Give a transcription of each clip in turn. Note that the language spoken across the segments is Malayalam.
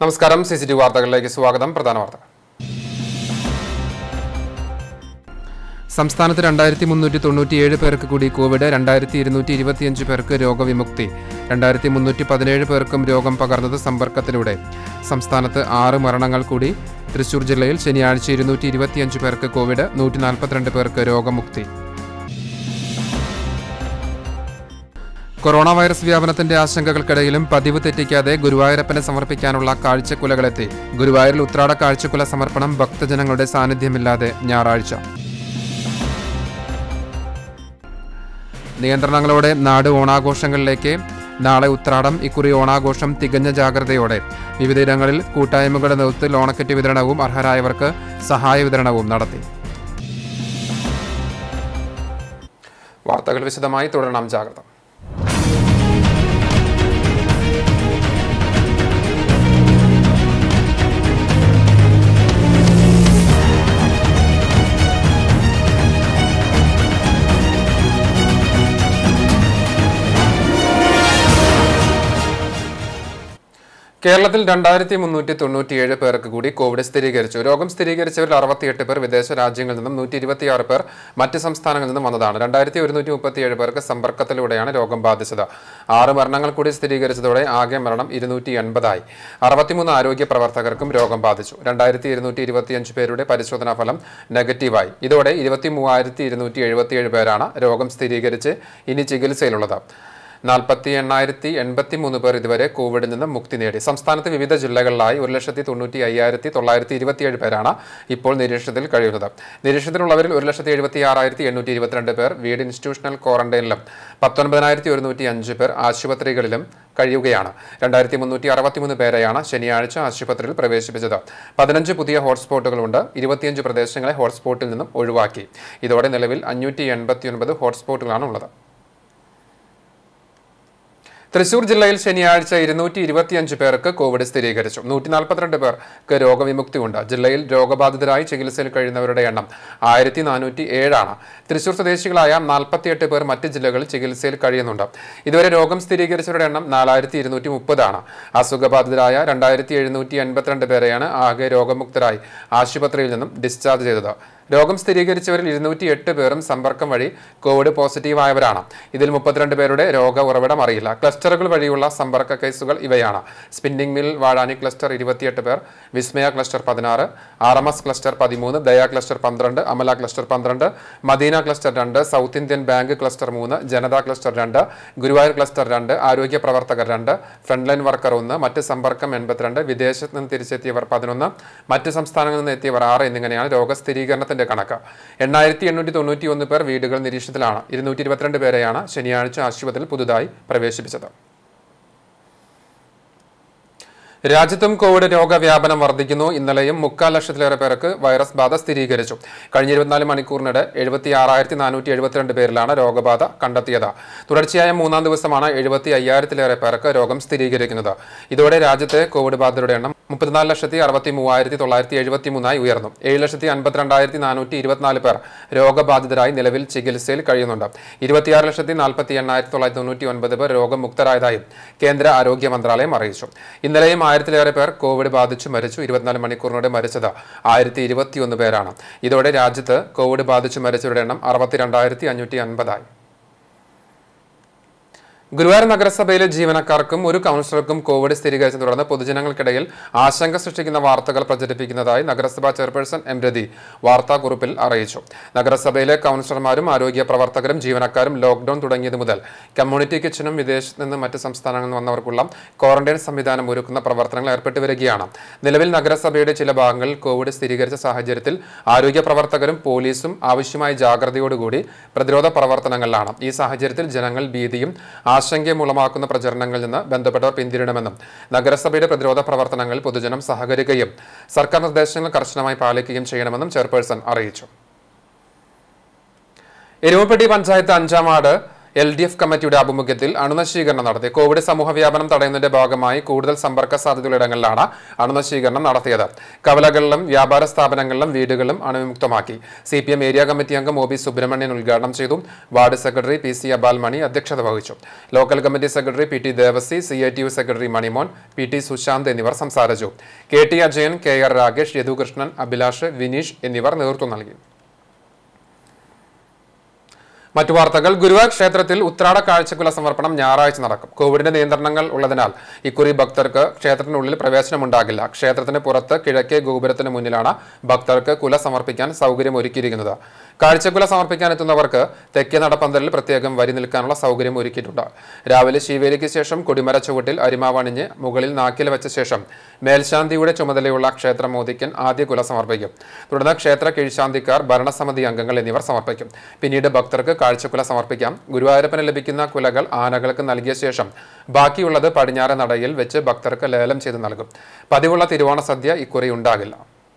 നമസ്കാരം സി സി ടി വാർത്തകളിലേക്ക് സ്വാഗതം പ്രധാന വാർത്തകൾ സംസ്ഥാനത്ത് രണ്ടായിരത്തി മുന്നൂറ്റി തൊണ്ണൂറ്റിയേഴ് പേർക്ക് കൂടി കോവിഡ് രണ്ടായിരത്തി ഇരുന്നൂറ്റി ഇരുപത്തിയഞ്ച് പേർക്ക് രോഗവിമുക്തി രണ്ടായിരത്തി മുന്നൂറ്റി പതിനേഴ് പേർക്കും രോഗം പകർന്നത് സമ്പർക്കത്തിലൂടെ സംസ്ഥാനത്ത് ആറ് മരണങ്ങൾ കൂടി തൃശൂർ ജില്ലയിൽ ശനിയാഴ്ച ഇരുന്നൂറ്റി ഇരുപത്തിയഞ്ച് പേർക്ക് കോവിഡ് നൂറ്റി നാൽപ്പത്തിരണ്ട് പേർക്ക് രോഗമുക്തി കൊറോണ വൈറസ് വ്യാപനത്തിന്റെ ആശങ്കകൾക്കിടയിലും പതിവ് തെറ്റിക്കാതെ ഗുരുവായൂരപ്പനെ സമർപ്പിക്കാനുള്ള കാഴ്ചക്കുലകളെത്തി ഗുരുവായൂരിൽ ഉത്രാട കാഴ്ചക്കുല സമർപ്പണം ഭക്തജനങ്ങളുടെ സാന്നിധ്യമില്ലാതെ ഞായറാഴ്ച നിയന്ത്രണങ്ങളോടെ നാട് ഓണാഘോഷങ്ങളിലേക്ക് നാളെ ഉത്രാടം ഇക്കുറി ഓണാഘോഷം തികഞ്ഞ ജാഗ്രതയോടെ വിവിധയിടങ്ങളിൽ കൂട്ടായ്മകളുടെ നേതൃത്വത്തിൽ ഓണക്കിറ്റ് വിതരണവും അർഹരായവർക്ക് സഹായ വിതരണവും നടത്തി വാർത്തകൾ വിശദമായി തുടരണം ജാഗ്രത കേരളത്തിൽ രണ്ടായിരത്തി മുന്നൂറ്റി തൊണ്ണൂറ്റിയേഴ് പേർക്ക് കൂടി കോവിഡ് സ്ഥിരീകരിച്ചു രോഗം സ്ഥിരീകരിച്ചവരിൽ അറുപത്തിയെട്ട് പേർ വിദേശ രാജ്യങ്ങളിൽ നിന്നും നൂറ്റി ഇരുപത്തിയാറ് പേർ മറ്റ് സംസ്ഥാനങ്ങളിൽ നിന്നും വന്നതാണ് രണ്ടായിരത്തി ഒരുന്നൂറ്റി മുപ്പത്തിയേഴ് പേർക്ക് സമ്പർക്കത്തിലൂടെയാണ് രോഗം ബാധിച്ചത് ആറ് മരണങ്ങൾ കൂടി സ്ഥിരീകരിച്ചതോടെ ആകെ മരണം ഇരുന്നൂറ്റി എൺപതായി അറുപത്തിമൂന്ന് ആരോഗ്യ പ്രവർത്തകർക്കും രോഗം ബാധിച്ചു രണ്ടായിരത്തി ഇരുന്നൂറ്റി ഇരുപത്തിയഞ്ച് പേരുടെ പരിശോധനാ ഫലം നെഗറ്റീവായി ഇതോടെ ഇരുപത്തി മൂവായിരത്തി ഇരുന്നൂറ്റി എഴുപത്തിയേഴ് പേരാണ് രോഗം സ്ഥിരീകരിച്ച് ഇനി ചികിത്സയിലുള്ളത് നാൽപ്പത്തി എണ്ണായിരത്തി എൺപത്തി മൂന്ന് പേർ ഇതുവരെ കോവിഡിൽ നിന്ന് മുക്തി നേടി സംസ്ഥാനത്ത് വിവിധ ജില്ലകളിലായി ഒരു ലക്ഷത്തി തൊണ്ണൂറ്റി അയ്യായിരത്തി തൊള്ളായിരത്തി ഇരുപത്തിയേഴ് പേരാണ് ഇപ്പോൾ നിരീക്ഷണത്തിൽ കഴിയുന്നത് നിരീക്ഷണത്തിലുള്ളവരിൽ ഒരു ലക്ഷത്തി എഴുപത്തി ആറായിരത്തി എണ്ണൂറ്റി ഇരുപത്തിരണ്ട് പേർ വീട് ഇൻസ്റ്റിറ്റ്യൂഷണൽ ക്വാറന്റൈനിലും പത്തൊൻപതിനായിരത്തി ഒരുന്നൂറ്റി അഞ്ച് പേർ ആശുപത്രികളിലും കഴിയുകയാണ് രണ്ടായിരത്തി മുന്നൂറ്റി അറുപത്തിമൂന്ന് പേരെയാണ് ശനിയാഴ്ച ആശുപത്രിയിൽ പ്രവേശിപ്പിച്ചത് പതിനഞ്ച് പുതിയ ഹോട്ട്സ്പോട്ടുകളുണ്ട് ഇരുപത്തിയഞ്ച് പ്രദേശങ്ങളെ ഹോട്ട്സ്പോട്ടിൽ നിന്നും ഒഴിവാക്കി ഇതോടെ നിലവിൽ അഞ്ഞൂറ്റി എൺപത്തിയൊൻപത് ഹോട്ട്സ്പോട്ടുകളാണ് ഉള്ളത് തൃശൂർ ജില്ലയിൽ ശനിയാഴ്ച ഇരുന്നൂറ്റി ഇരുപത്തിയഞ്ച് പേർക്ക് കോവിഡ് സ്ഥിരീകരിച്ചു നൂറ്റി നാൽപ്പത്തിരണ്ട് പേർക്ക് രോഗവിമുക്തിയുണ്ട് ജില്ലയിൽ രോഗബാധിതരായി ചികിത്സയിൽ കഴിയുന്നവരുടെ എണ്ണം ആയിരത്തി നാനൂറ്റി ഏഴാണ് തൃശൂർ സ്വദേശികളായ നാൽപ്പത്തിയെട്ട് പേർ മറ്റ് ജില്ലകളിൽ ചികിത്സയിൽ കഴിയുന്നുണ്ട് ഇതുവരെ രോഗം സ്ഥിരീകരിച്ചവരുടെ എണ്ണം നാലായിരത്തി ഇരുന്നൂറ്റി മുപ്പതാണ് അസുഖബാധിതരായ രണ്ടായിരത്തി എഴുന്നൂറ്റി എൺപത്തിരണ്ട് പേരെയാണ് ആകെ രോഗമുക്തരായി ആശുപത്രിയിൽ നിന്നും ഡിസ്ചാർജ് ചെയ്തത് രോഗം സ്ഥിരീകരിച്ചവരിൽ ഇരുന്നൂറ്റി എട്ട് പേരും സമ്പർക്കം വഴി കോവിഡ് പോസിറ്റീവായവരാണ് ഇതിൽ മുപ്പത്തിരണ്ട് പേരുടെ രോഗ ഉറവിടം അറിയില്ല ക്ലസ്റ്ററുകൾ വഴിയുള്ള സമ്പർക്ക കേസുകൾ ഇവയാണ് സ്പിന്നിംഗ് മിൽ വാഴാനി ക്ലസ്റ്റർ ഇരുപത്തിയെട്ട് പേർ വിസ്മയ ക്ലസ്റ്റർ പതിനാറ് ആർ എം എസ് ക്ലസ്റ്റർ പതിമൂന്ന് ദയ ക്ലസ്റ്റർ പന്ത്രണ്ട് അമല ക്ലസ്റ്റർ പന്ത്രണ്ട് മദീന ക്ലസ്റ്റർ രണ്ട് സൗത്ത് ഇന്ത്യൻ ബാങ്ക് ക്ലസ്റ്റർ മൂന്ന് ജനത ക്ലസ്റ്റർ രണ്ട് ഗുരുവായൂർ ക്ലസ്റ്റർ രണ്ട് ആരോഗ്യ പ്രവർത്തകർ രണ്ട് ഫ്രണ്ട് ലൈൻ വർക്കർ ഒന്ന് മറ്റ് സമ്പർക്കം എൺപത്തിരണ്ട് വിദേശത്ത് നിന്ന് തിരിച്ചെത്തിയവർ പതിനൊന്ന് മറ്റ് സംസ്ഥാനങ്ങളിൽ നിന്ന് എത്തിയവർ ആറ് എന്നിങ്ങനെയാണ് രോഗസ്ഥിരീകരണത്തിന്റെ കണക്ക് എണ്ണായിരത്തി എണ്ണൂറ്റി തൊണ്ണൂറ്റി ഒന്ന് പേർ വീടുകൾ നിരീക്ഷണത്തിലാണ് ഇരുന്നൂറ്റി ഇരുപത്തിരണ്ട് പേരെയാണ് ശനിയാഴ്ച ആശുപത്രിയിൽ പുതുതായി പ്രവേശിപ്പിച്ചത് രാജ്യത്തും കോവിഡ് രോഗവ്യാപനം വർദ്ധിക്കുന്നു ഇന്നലെയും മുക്കാൽ ലക്ഷത്തിലേറെ പേർക്ക് വൈറസ് ബാധ സ്ഥിരീകരിച്ചു കഴിഞ്ഞ ഇരുപത്തിനാല് മണിക്കൂറിനിടെ എഴുപത്തി ആറായിരത്തി നാനൂറ്റി എഴുപത്തിരണ്ട് പേരിലാണ് രോഗബാധ കണ്ടെത്തിയത് തുടർച്ചയായ മൂന്നാം ദിവസമാണ് എഴുപത്തി അയ്യായിരത്തിലേറെ പേർക്ക് രോഗം സ്ഥിരീകരിക്കുന്നത് ഇതോടെ രാജ്യത്തെ കോവിഡ് ബാധിതരുടെ എണ്ണം മുപ്പത്തിനാല് ലക്ഷത്തി അറുപത്തി മൂവായിരത്തി തൊള്ളായിരത്തി എഴുപത്തി മൂന്നായി ഉയർന്നു ഏഴ് ലക്ഷത്തി അൻപത്തിരണ്ടായിരത്തി നാനൂറ്റി ഇരുപത്തിനാല് പേർ രോഗബാധിതരായി നിലവിൽ ചികിത്സയിൽ കഴിയുന്നുണ്ട് ഇരുപത്തിയാറ് ലക്ഷത്തി നാൽപ്പത്തി എണ്ണായിരത്തി തൊള്ളായിരത്തി തൊണ്ണൂറ്റി ഒൻപത് പേർ രോഗമുക്തരായതായും കേന്ദ്ര ആരോഗ്യ മന്ത്രാലയം അറിയിച്ചു ഇന്നലെയും ആയിരത്തിലേറെ പേർ കോവിഡ് ബാധിച്ചു മരിച്ചു ഇരുപത്തിനാല് മണിക്കൂറിനോടെ മരിച്ചത് ആയിരത്തി ഇരുപത്തിയൊന്ന് പേരാണ് ഇതോടെ രാജ്യത്ത് കോവിഡ് ബാധിച്ചു മരിച്ചവരുടെ എണ്ണം അറുപത്തിരണ്ടായിരത്തി അഞ്ഞൂറ്റി അൻപതായി ഗുരുവായൂർ നഗരസഭയിലെ ജീവനക്കാർക്കും ഒരു കൗൺസിലർക്കും കോവിഡ് സ്ഥിരീകരിച്ചതിനെ തുടർന്ന് പൊതുജനങ്ങൾക്കിടയിൽ ആശങ്ക സൃഷ്ടിക്കുന്ന വാർത്തകൾ പ്രചരിപ്പിക്കുന്നതായി നഗരസഭാ ചെയർപേഴ്സൺ എം രതി വാർത്താക്കുറിപ്പിൽ അറിയിച്ചു നഗരസഭയിലെ കൗൺസിലർമാരും ആരോഗ്യ പ്രവർത്തകരും ജീവനക്കാരും ലോക്ഡൌൺ തുടങ്ങിയത് മുതൽ കമ്മ്യൂണിറ്റി കിച്ചണും വിദേശത്ത് നിന്ന് മറ്റ് സംസ്ഥാനങ്ങളിൽ നിന്ന് വന്നവർക്കുള്ള ക്വാറന്റൈൻ സംവിധാനം ഒരുക്കുന്ന പ്രവർത്തനങ്ങൾ ഏർപ്പെട്ടു വരികയാണ് നിലവിൽ നഗരസഭയുടെ ചില ഭാഗങ്ങളിൽ കോവിഡ് സ്ഥിരീകരിച്ച സാഹചര്യത്തിൽ ആരോഗ്യ പ്രവർത്തകരും പോലീസും ആവശ്യമായ ജാഗ്രതയോടുകൂടി പ്രതിരോധ പ്രവർത്തനങ്ങളിലാണ് ഈ സാഹചര്യത്തിൽ ജനങ്ങൾ ഭീതിയും ആശങ്കയും ഉളമാക്കുന്ന പ്രചരണങ്ങളിൽ നിന്ന് ബന്ധപ്പെട്ടവർ പിന്തിരിയണമെന്നും നഗരസഭയുടെ പ്രതിരോധ പ്രവർത്തനങ്ങളിൽ പൊതുജനം സഹകരിക്കുകയും സർക്കാർ നിർദ്ദേശങ്ങൾ കർശനമായി പാലിക്കുകയും ചെയ്യണമെന്നും ചെയർപേഴ്സൺ അറിയിച്ചു എരുമപ്പെട്ടി പഞ്ചായത്ത് അഞ്ചാം വാർഡ് എൽ ഡി എഫ് കമ്മിറ്റിയുടെ ആഭിമുഖ്യത്തിൽ അണുനശീകരണം നടത്തി കോവിഡ് സമൂഹ വ്യാപനം തടയുന്നതിന്റെ ഭാഗമായി കൂടുതൽ സമ്പർക്ക സാധ്യതയുള്ള ഇടങ്ങളിലാണ് അണുനശീകരണം നടത്തിയത് കവലകളിലും വ്യാപാര സ്ഥാപനങ്ങളിലും വീടുകളും അണുവിമുക്തമാക്കി C P M area committee അംഗം ഒ ബി സുബ്രഹ്മണ്യൻ ഉദ്ഘാടനം ചെയ്തു ward secretary P C Abalmani അധ്യക്ഷത വഹിച്ചു local committee secretary P T Devasi C I T U secretary Manimon P T Sushant എന്നിവർ സംസാരിച്ചു K T Ajayan K R Rakesh Yadukrishnan Abhilash Vineesh എന്നിവർ നേതൃത്വം നൽകി മറ്റു വാർത്തകൾ ഗുരുവായൂർ ക്ഷേത്രത്തിൽ ഉത്രാട കാഴ്ചക്കുല സമർപ്പണം ഞായറാഴ്ച നടക്കും കോവിഡിന്റെ നിയന്ത്രണങ്ങൾ ഉള്ളതിനാൽ ഇക്കുറി ഭക്തർക്ക് ക്ഷേത്രത്തിനുള്ളിൽ പ്രവേശനമുണ്ടാകില്ല ക്ഷേത്രത്തിന് പുറത്ത് കിഴക്കേ ഗോപുരത്തിന് മുന്നിലാണ് ഭക്തർക്ക് കുല സമർപ്പിക്കാൻ സൗകര്യം ഒരുക്കിയിരിക്കുന്നത് കാഴ്ചക്കുല സമർപ്പിക്കാൻ എത്തുന്നവർക്ക് തെക്കേ നടപ്പന്തലിൽ പ്രത്യേകം വരി നിൽക്കാനുള്ള സൗകര്യം ഒരുക്കിയിട്ടുണ്ട് രാവിലെ ശിവേലിക്ക് ശേഷം കൊടിമര ചുവട്ടിൽ അരിമാവണിഞ്ഞ് മുകളിൽ നാക്കിൽ വെച്ച ശേഷം മേൽശാന്തിയുടെ ചുമതലയുള്ള ക്ഷേത്ര മോദിക്കൻ ആദ്യ കുല സമർപ്പിക്കും തുടർന്ന് ക്ഷേത്ര കീഴ്ശാന്തിക്കാർ ഭരണസമിതി അംഗങ്ങൾ എന്നിവർ സമർപ്പിക്കും പിന്നീട് ഭക്തർക്ക് കാഴ്ചക്കുല സമർപ്പിക്കാം ഗുരുവായൂരപ്പന് ലഭിക്കുന്ന കുലകൾ ആനകൾക്ക് നൽകിയ ശേഷം ബാക്കിയുള്ളത് പടിഞ്ഞാറ് നടയിൽ വെച്ച് ഭക്തർക്ക് ലേലം ചെയ്ത് നൽകും പതിവുള്ള തിരുവോണ സദ്യ ഇക്കുറി ഉണ്ടാകില്ല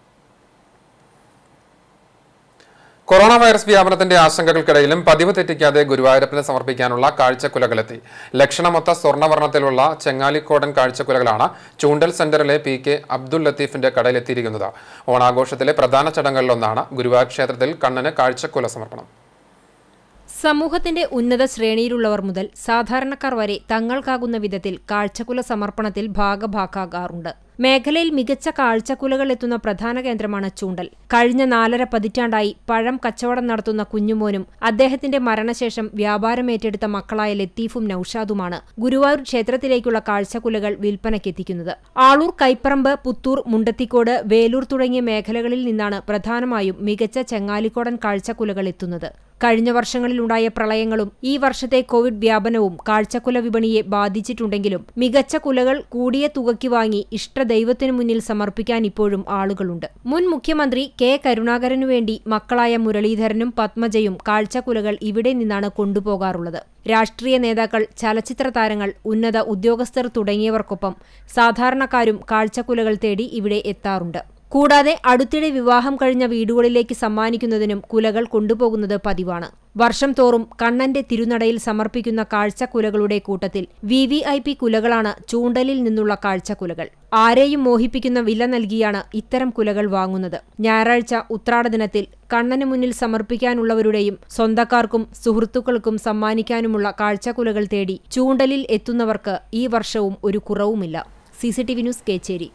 കൊറോണ വൈറസ് വ്യാപനത്തിന്റെ ആശങ്കകൾക്കിടയിലും പതിവ് തെറ്റിക്കാതെ ഗുരുവായൂരപ്പന് സമർപ്പിക്കാനുള്ള കാഴ്ചക്കുലകളെത്തി ലക്ഷണമൊത്ത സ്വർണ്ണവർണ്ണത്തിലുള്ള ചെങ്ങാലിക്കോടൻ കാഴ്ചക്കുലകളാണ് ചൂണ്ടൽ സെന്ററിലെ പി കെ അബ്ദുൽ ലത്തീഫിന്റെ കടയിലെത്തിയിരിക്കുന്നത് ഓണാഘോഷത്തിലെ പ്രധാന ചടങ്ങുകളിലൊന്നാണ് ഗുരുവായൂർ ക്ഷേത്രത്തിൽ കണ്ണന് കാഴ്ചക്കുല സമർപ്പണം സമൂഹത്തിന്റെ ഉന്നത ശ്രേണിയിലുള്ളവർ മുതൽ സാധാരണക്കാർ വരെ തങ്ങൾക്കാകുന്ന വിധത്തിൽ കാഴ്ചക്കുല സമർപ്പണത്തിൽ ഭാഗഭാക്കാകാറുണ്ട് മേഖലയിൽ മികച്ച കാഴ്ചക്കുലകൾ എത്തുന്ന പ്രധാന കേന്ദ്രമാണ് ചൂണ്ടൽ കഴിഞ്ഞ നാലര പതിറ്റാണ്ടായി പഴം കച്ചവടം നടത്തുന്ന കുഞ്ഞുമോനും അദ്ദേഹത്തിന്റെ മരണശേഷം വ്യാപാരമേറ്റെടുത്ത മക്കളായ ലത്തീഫും നൌഷാദുമാണ് ഗുരുവായൂർ ക്ഷേത്രത്തിലേക്കുള്ള കാഴ്ചക്കുലകൾ വിൽപ്പനയ്ക്കെത്തിക്കുന്നത് ആളൂർ കൈപ്പറമ്പ് പുത്തൂർ മുണ്ടത്തിക്കോട് വേലൂർ തുടങ്ങിയ മേഖലകളിൽ നിന്നാണ് പ്രധാനമായും മികച്ച ചെങ്ങാലിക്കോടൻ കാഴ്ചക്കുലകൾ എത്തുന്നത് കഴിഞ്ഞ വർഷങ്ങളിലുണ്ടായ പ്രളയങ്ങളും ഈ വർഷത്തെ കോവിഡ് വ്യാപനവും കാഴ്ചക്കുല വിപണിയെ ബാധിച്ചിട്ടുണ്ടെങ്കിലും മികച്ച കുലകൾ കൂടിയ തുകയ്ക്ക് വാങ്ങി ഇഷ്ടദൈവത്തിനു മുന്നിൽ സമർപ്പിക്കാൻ ഇപ്പോഴും ആളുകളുണ്ട് മുൻ മുഖ്യമന്ത്രി കെ കരുണാകരനു വേണ്ടി മക്കളായ മുരളീധരനും പത്മജയും കാഴ്ചക്കുലകൾ ഇവിടെ നിന്നാണ് കൊണ്ടുപോകാറുള്ളത് രാഷ്ട്രീയ നേതാക്കൾ ചലച്ചിത്ര താരങ്ങൾ ഉന്നത ഉദ്യോഗസ്ഥർ തുടങ്ങിയവർക്കൊപ്പം സാധാരണക്കാരും കാഴ്ചക്കുലകൾ തേടി ഇവിടെ എത്താറുണ്ട് കൂടാതെ അടുത്തിടെ വിവാഹം കഴിഞ്ഞ വീടുകളിലേക്ക് സമ്മാനിക്കുന്നതിനും കുലകൾ കൊണ്ടുപോകുന്നത് പതിവാണ് വർഷം തോറും കണ്ണന്റെ തിരുനടയിൽ സമർപ്പിക്കുന്ന കാഴ്ചക്കുലകളുടെ കൂട്ടത്തിൽ വി വി ഐ പി കുലകളാണ് ചൂണ്ടലിൽ നിന്നുള്ള കാഴ്ചക്കുലകൾ ആരെയും മോഹിപ്പിക്കുന്ന വില നൽകിയാണ് ഇത്തരം കുലകൾ വാങ്ങുന്നത് ഞായറാഴ്ച ഉത്രാട ദിനത്തിൽ കണ്ണന് മുന്നിൽ സമർപ്പിക്കാനുള്ളവരുടെയും സ്വന്തക്കാർക്കും സുഹൃത്തുക്കൾക്കും സമ്മാനിക്കാനുമുള്ള കാഴ്ചക്കുലകൾ തേടി ചൂണ്ടലിൽ എത്തുന്നവർക്ക് ഈ വർഷവും ഒരു കുറവുമില്ല സിസിടിവി ന്യൂസ് കേച്ചേരി